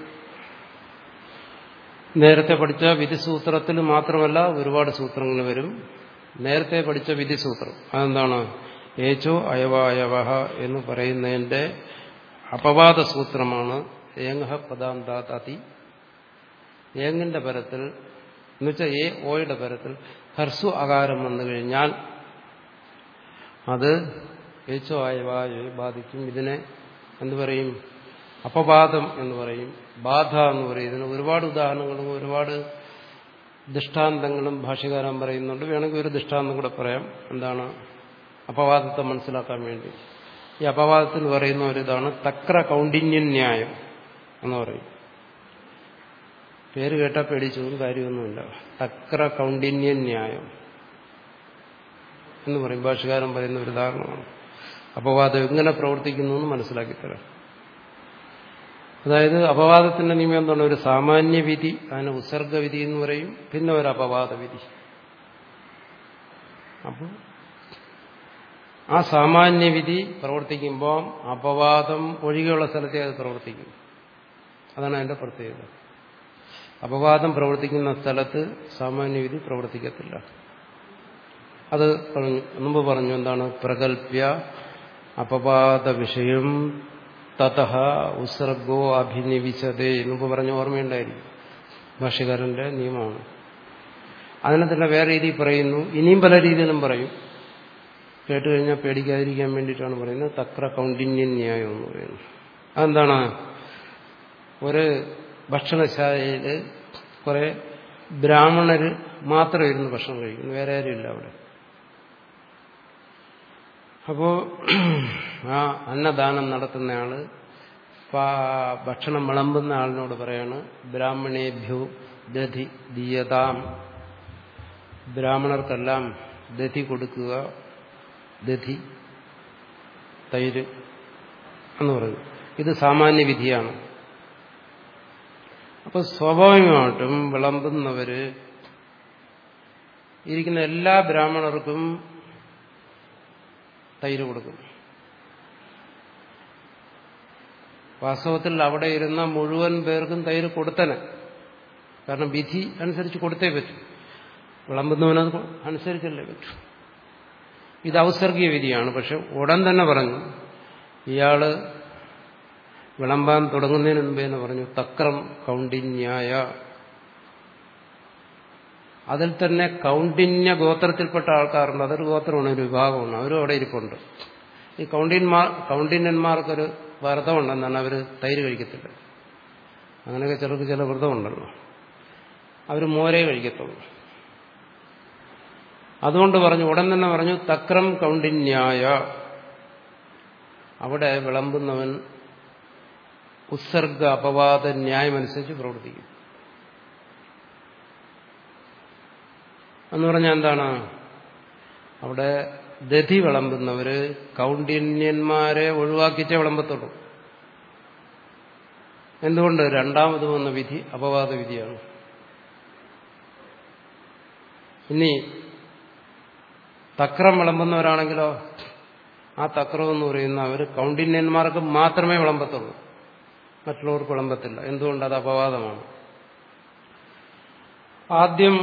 നേരത്തെ പഠിച്ച വിധിസൂത്രത്തിൽ മാത്രമല്ല ഒരുപാട് സൂത്രങ്ങൾ വരും നേരത്തെ പഠിച്ച വിധിസൂത്രം അതെന്താണ് ഏച്ചോ അയവായവഹ എന്ന് പറയുന്നതിന്റെ അപവാദ സൂത്രമാണ് ഏങ്ങഹ പദാന്താതി ഏങ്ങിന്റെ പരത്തിൽ എന്നുവെച്ചാൽ ഏ ഓയുടെ പരത്തിൽ ഹർസു അകാരം വന്നു കഴിഞ്ഞാൽ അത് ഏച്ചോ ആയവായെ ബാധിക്കും ഇതിനെ എന്തു പറയും അപവാദം എന്ന് പറയും ബാധ എന്ന് പറയും ഇതിന് ഒരുപാട് ഉദാഹരണങ്ങളും ഒരുപാട് ദൃഷ്ടാന്തങ്ങളും ഭാഷകാരൻ പറയുന്നുണ്ട് വേണമെങ്കിൽ ഒരു ദൃഷ്ടാന്തം കൂടെ പറയാം എന്താണ് അപവാദത്തെ മനസ്സിലാക്കാൻ വേണ്ടി ഈ അപവാദത്തിൽ പറയുന്ന ഒരിതാണ് തക്ര കൗണ്ടിന്യൻ ന്യായം എന്ന് പറയും പേര് കേട്ടാൽ പേടിച്ചതും കാര്യമൊന്നുമില്ല തക്ര കൗണ്ടിന്യൻ ന്യായം എന്ന് പറയും ഭാഷകാരൻ പറയുന്ന ഒരു ഉദാഹരണമാണ് അപവാദം എങ്ങനെ പ്രവർത്തിക്കുന്നു എന്ന് മനസ്സിലാക്കി തരാം അതായത് അപവാദത്തിന്റെ നിയമം എന്താണ് ഒരു സാമാന്യ വിധി അതിന് ഉസർഗവിധി എന്ന് പറയും പിന്നെ ഒരു അപവാദ വിധി അപ്പോൾ ആ സാമാന്യ വിധി പ്രവർത്തിക്കുമ്പോൾ അപവാദം ഒഴികെയുള്ള സ്ഥലത്തെ അത് പ്രവർത്തിക്കും അതാണ് അതിന്റെ പ്രത്യേകത അപവാദം പ്രവർത്തിക്കുന്ന സ്ഥലത്ത് സാമാന്യവിധി പ്രവർത്തിക്കത്തില്ല അത് പറഞ്ഞു മുമ്പ് പറഞ്ഞു എന്താണ് പ്രകൽപ്യ അപവാദ വിഷയം തത ഉസർഗോ അഭിനിവിശതേ മുമ്പ് പറഞ്ഞ ഓർമ്മയുണ്ടായിരിക്കും ഭാഷ്യകാരന്റെ നിയമമാണ് അതിനെ തന്നെ വേറെ രീതിയിൽ പറയുന്നു ഇനിയും പല രീതിയിലും പറയും കേട്ട് കഴിഞ്ഞാൽ പേടിക്കാതിരിക്കാൻ വേണ്ടിയിട്ടാണ് പറയുന്നത് തക്ര കൗണ്ടിന്യൻ ന്യായം എന്ന് പറയുന്നത് അതെന്താണ് ഒരു ഭക്ഷണശാലയിൽ കുറെ ബ്രാഹ്മണര് മാത്രം ഇരുന്ന് ഭക്ഷണം കഴിക്കുന്നു വേറെ ആരുമില്ല അവിടെ അപ്പോ ആ അന്നദാനം നടത്തുന്നയാള് ഭക്ഷണം വിളമ്പുന്ന ആളിനോട് പറയാണ് ബ്രാഹ്മണേഭ്യോ ദധി ദീയതാം ബ്രാഹ്മണർക്കെല്ലാം ദധി കൊടുക്കുക ദധി തൈര് എന്ന് പറഞ്ഞു ഇത് സാമാന്യ വിധിയാണ് അപ്പൊ സ്വാഭാവികമായിട്ടും വിളമ്പുന്നവര് ഇരിക്കുന്ന എല്ലാ ബ്രാഹ്മണർക്കും തൈര് കൊടുക്കും വാസ്തവത്തിൽ അവിടെ ഇരുന്ന മുഴുവൻ പേർക്കും തൈര് കൊടുത്തനെ കാരണം വിധി അനുസരിച്ച് കൊടുത്തേ പറ്റൂ വിളമ്പുന്നവനത് അനുസരിച്ചല്ലേ പറ്റൂ ഇത് ഔസർഗീയ വിധിയാണ് പക്ഷെ ഉടൻ തന്നെ പറഞ്ഞു ഇയാള് വിളമ്പാൻ തുടങ്ങുന്നതിന് മുമ്പേ എന്ന് പറഞ്ഞു തക്രം കൗണ്ടിന്യായ അതിൽ തന്നെ കൗണ്ടിന്യ ഗോത്രത്തിൽപ്പെട്ട ആൾക്കാരുണ്ട് അതൊരു ഗോത്രമാണ് ഒരു വിഭാഗമാണ് അവരും അവിടെ ഇരിപ്പുണ്ട് ഈ കൗണ്ടിന്മാർ കൗണ്ടിന്യന്മാർക്കൊരു വ്രതമുണ്ടെന്നാണ് അവർ തൈര് കഴിക്കത്തില്ല അങ്ങനെയൊക്കെ ചിലർക്ക് ചില വ്രതമുണ്ടല്ലോ അവർ മോരേ കഴിക്കത്തുള്ളൂ അതുകൊണ്ട് പറഞ്ഞു ഉടൻ തന്നെ പറഞ്ഞു തക്രം കൗണ്ടിന്യായ അവിടെ വിളമ്പുന്നവൻ ഉത്സർഗ അപവാദ ന്യായമനുസരിച്ച് പ്രവർത്തിക്കും എന്ന് പറഞ്ഞാൽ എന്താണ് അവിടെ ദധി വിളമ്പുന്നവര് കൗണ്ടിന്യന്മാരെ ഒഴിവാക്കിച്ചേ വിളമ്പത്തുള്ളൂ എന്തുകൊണ്ട് രണ്ടാമത് വന്ന വിധി അപവാദ വിധിയാണ് ഇനി തക്രം വിളമ്പുന്നവരാണെങ്കിലോ ആ തക്രം എന്ന് പറയുന്ന അവർ കൗണ്ടിന്യന്മാർക്ക് മാത്രമേ വിളമ്പത്തുള്ളൂ മറ്റുള്ളവർക്ക് വിളമ്പത്തില്ല എന്തുകൊണ്ട് അത് അപവാദമാണ് ആദ്യം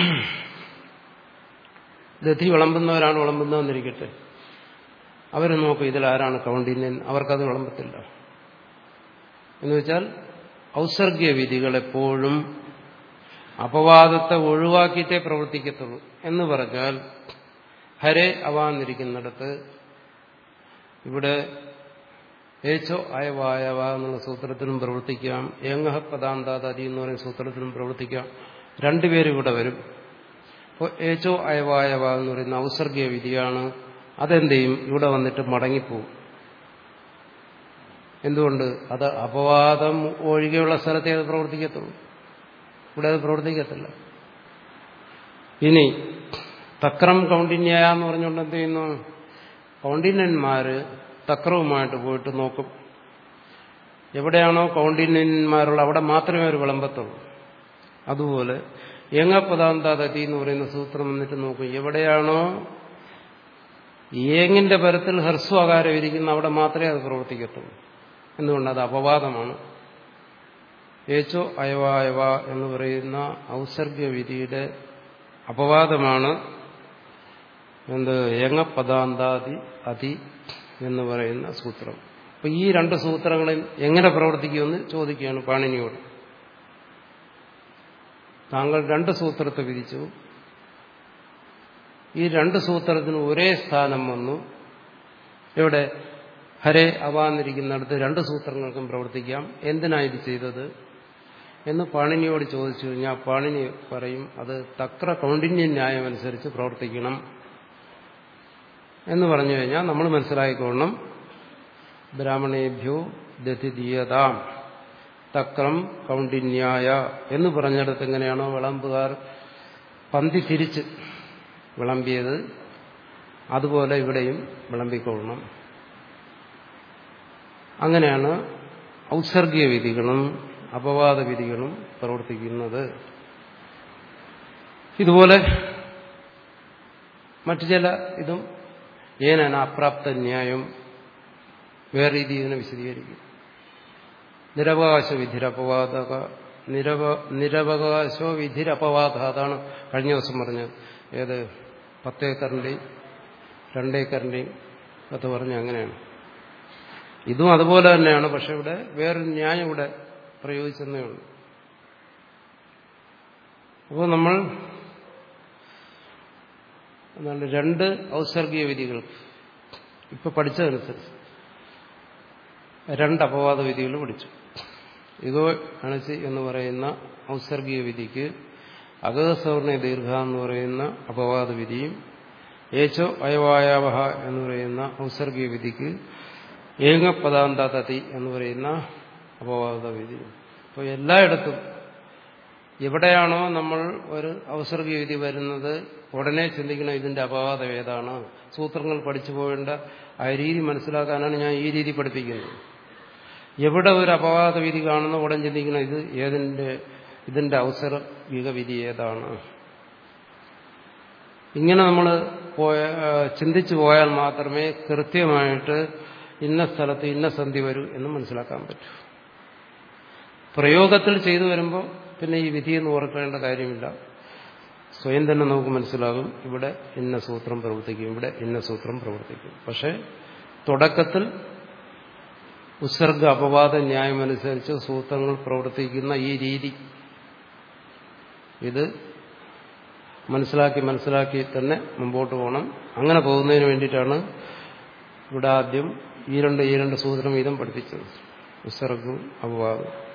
ദധി വിളമ്പുന്നവരാണ് വിളമ്പുന്നതെന്നിരിക്കട്ടെ അവർ നോക്കും ഇതിൽ ആരാണ് കൗണ്ടിന്യൻ അവർക്കത് വിളമ്പത്തില്ല എന്ന് വെച്ചാൽ ഔസർഗ്യ വിധികൾ എപ്പോഴും അപവാദത്തെ ഒഴിവാക്കിയിട്ടേ പ്രവർത്തിക്കത്തുള്ളൂ എന്ന് പറഞ്ഞാൽ ഹരെ അവാന്നിരിക്കുന്നിടത്ത് ഇവിടെ ഏച്ചോ അയവായവ എന്നുള്ള സൂത്രത്തിനും പ്രവർത്തിക്കാം ഏങ്ങഹ പദാന്താതി എന്ന് പറയുന്ന സൂത്രത്തിനും പ്രവർത്തിക്കാം രണ്ടുപേരും ഇവിടെ വരും അപ്പോൾ ഏച്ചോ അയവായവ എന്ന് പറയുന്ന ഔസർഗീയ വിധിയാണ് അതെന്ത് ചെയ്യും ഇവിടെ വന്നിട്ട് മടങ്ങിപ്പോവും എന്തുകൊണ്ട് അത് അപവാദം ഒഴികെയുള്ള സ്ഥലത്തേ അത് പ്രവർത്തിക്കത്തുള്ളൂ ഇവിടെ അത് പ്രവർത്തിക്കത്തില്ല ഇനി തക്രം കൗണ്ടിന്യായ എന്ന് പറഞ്ഞുകൊണ്ട് എന്ത് ചെയ്യുന്നു കൗണ്ടിന്യന്മാര് തക്രവുമായിട്ട് പോയിട്ട് നോക്കും എവിടെയാണോ കൗണ്ടിന്യന്മാരുള്ള അവിടെ മാത്രമേ അവർ വിളമ്പത്തുള്ളൂ അതുപോലെ ഏങ്ങപ്പദാന്താതതി എന്ന് പറയുന്ന സൂത്രം വന്നിട്ട് നോക്കും എവിടെയാണോ ഏങ്ങിന്റെ പരത്തിൽ ഹ്രസ്വകാരം ഇരിക്കുന്ന അവിടെ മാത്രമേ അത് പ്രവർത്തിക്കത്തുള്ളൂ എന്തുകൊണ്ട് അത് അപവാദമാണ് ഏച്ചോ അയവായവ എന്ന് പറയുന്ന ഔസർഗ്യ വിധിയുടെ അപവാദമാണ് എന്ത് ഏങ്ങപ്പദാന്താതി അതി എന്ന് പറയുന്ന സൂത്രം അപ്പൊ ഈ രണ്ട് സൂത്രങ്ങളിൽ എങ്ങനെ പ്രവർത്തിക്കുമെന്ന് ചോദിക്കുകയാണ് പാണിനിയോട് താങ്കൾ രണ്ട് സൂത്രത്തെ വിധിച്ചു ഈ രണ്ട് സൂത്രത്തിന് ഒരേ സ്ഥാനം വന്നു ഇവിടെ ഹരേ അവാന്നിരിക്കുന്നിടത്ത് രണ്ട് സൂത്രങ്ങൾക്കും പ്രവർത്തിക്കാം എന്തിനാ ഇത് ചെയ്തത് എന്ന് പാണിനിയോട് ചോദിച്ചു കഴിഞ്ഞാൽ പാണിനി പറയും അത് തക്ര കൗണ്ടിന്യ ന്യായം അനുസരിച്ച് പ്രവർത്തിക്കണം എന്ന് പറഞ്ഞു കഴിഞ്ഞാൽ നമ്മൾ മനസ്സിലാക്കിക്കൊള്ളണം ബ്രാഹ്മണേഭ്യോ ദധിതീയതാം തക്രം കൗണ്ടിന്യായ എന്ന് പറഞ്ഞിടത്ത് എങ്ങനെയാണോ വിളമ്പുകാർ പന്തി തിരിച്ച് വിളമ്പിയത് അതുപോലെ ഇവിടെയും വിളമ്പിക്കൊള്ളണം അങ്ങനെയാണ് ഔസർഗീയ വിധികളും അപവാദ വിധികളും പ്രവർത്തിക്കുന്നത് ഇതുപോലെ മറ്റു ചില ഇതും ഏനാണ് അപ്രാപ്ത ന്യായം വേറെ രീതി ഇതിനെ വിശദീകരിക്കും നിരവകാശ വിധിരപവാദക നിരവ നിരവകാശോ വിധിരപവാദ അതാണ് കഴിഞ്ഞ ദിവസം പറഞ്ഞത് ഏത് പത്തേക്കറിൻ്റെയും രണ്ടേക്കറിൻ്റെയും കഥ പറഞ്ഞ അങ്ങനെയാണ് ഇതും അതുപോലെ തന്നെയാണ് പക്ഷെ ഇവിടെ വേറൊരു ന്യായം ഇവിടെ പ്രയോഗിച്ചെന്നേ ഉള്ളൂ അപ്പോൾ നമ്മൾ എന്താണ് രണ്ട് ഔസർഗീയ വിധികൾ ഇപ്പൊ പഠിച്ചതനുസരിച്ച് രണ്ട് അപവാദ വിധികൾ പഠിച്ചു ഇതോ അണച്ച് എന്ന് പറയുന്ന ഔസർഗീയ വിധിക്ക് അഗതസവർണ ദീർഘ എന്ന് പറയുന്ന അപവാദ വിധിയും ഏച്ചോ അയവായാവഹ എന്ന് പറയുന്ന ഔസർഗീയ വിധിക്ക് ഏകപദാന്തതി എന്ന് പറയുന്ന അപവാദ വിധി അപ്പോൾ എല്ലായിടത്തും എവിടെയാണോ നമ്മൾ ഒരു ഔസർഗീയ വിധി വരുന്നത് ഉടനെ ചിന്തിക്കണം ഇതിന്റെ അപവാദം ഏതാണ് സൂത്രങ്ങൾ പഠിച്ചു പോകേണ്ട ആ രീതി മനസ്സിലാക്കാനാണ് ഞാൻ ഈ രീതി പഠിപ്പിക്കുന്നത് എവിടെ ഒരു അപവാദ വിധി കാണുന്ന ഉടൻ ചിന്തിക്കണം ഇത് ഏതിന്റെ ഇതിന്റെ ഔസർഗിക വിധി ഏതാണ് ഇങ്ങനെ നമ്മൾ പോയ ചിന്തിച്ചു പോയാൽ മാത്രമേ കൃത്യമായിട്ട് ഇന്ന സ്ഥലത്ത് ഇന്ന സന്ധി വരൂ എന്ന് മനസ്സിലാക്കാൻ പറ്റൂ പ്രയോഗത്തിൽ ചെയ്തു വരുമ്പോൾ പിന്നെ ഈ വിധിയെന്ന് ഓർക്കേണ്ട കാര്യമില്ല സ്വയം തന്നെ നമുക്ക് മനസ്സിലാകും ഇവിടെ ഇന്ന സൂത്രം പ്രവർത്തിക്കും ഇവിടെ ഇന്ന സൂത്രം പ്രവർത്തിക്കും പക്ഷെ തുടക്കത്തിൽ ഉത്സർഗ അപവാദ ന്യായമനുസരിച്ച് സൂത്രങ്ങൾ പ്രവർത്തിക്കുന്ന ഈ രീതി ഇത് മനസ്സിലാക്കി മനസ്സിലാക്കി തന്നെ മുമ്പോട്ട് പോകണം അങ്ങനെ പോകുന്നതിന് വേണ്ടിയിട്ടാണ് ഇവിടെ ആദ്യം ഈ രണ്ട് ഈ രണ്ട് സൂത്രം വീതം പഠിപ്പിച്ചത് ഉത്സർഗവും അപവാദവും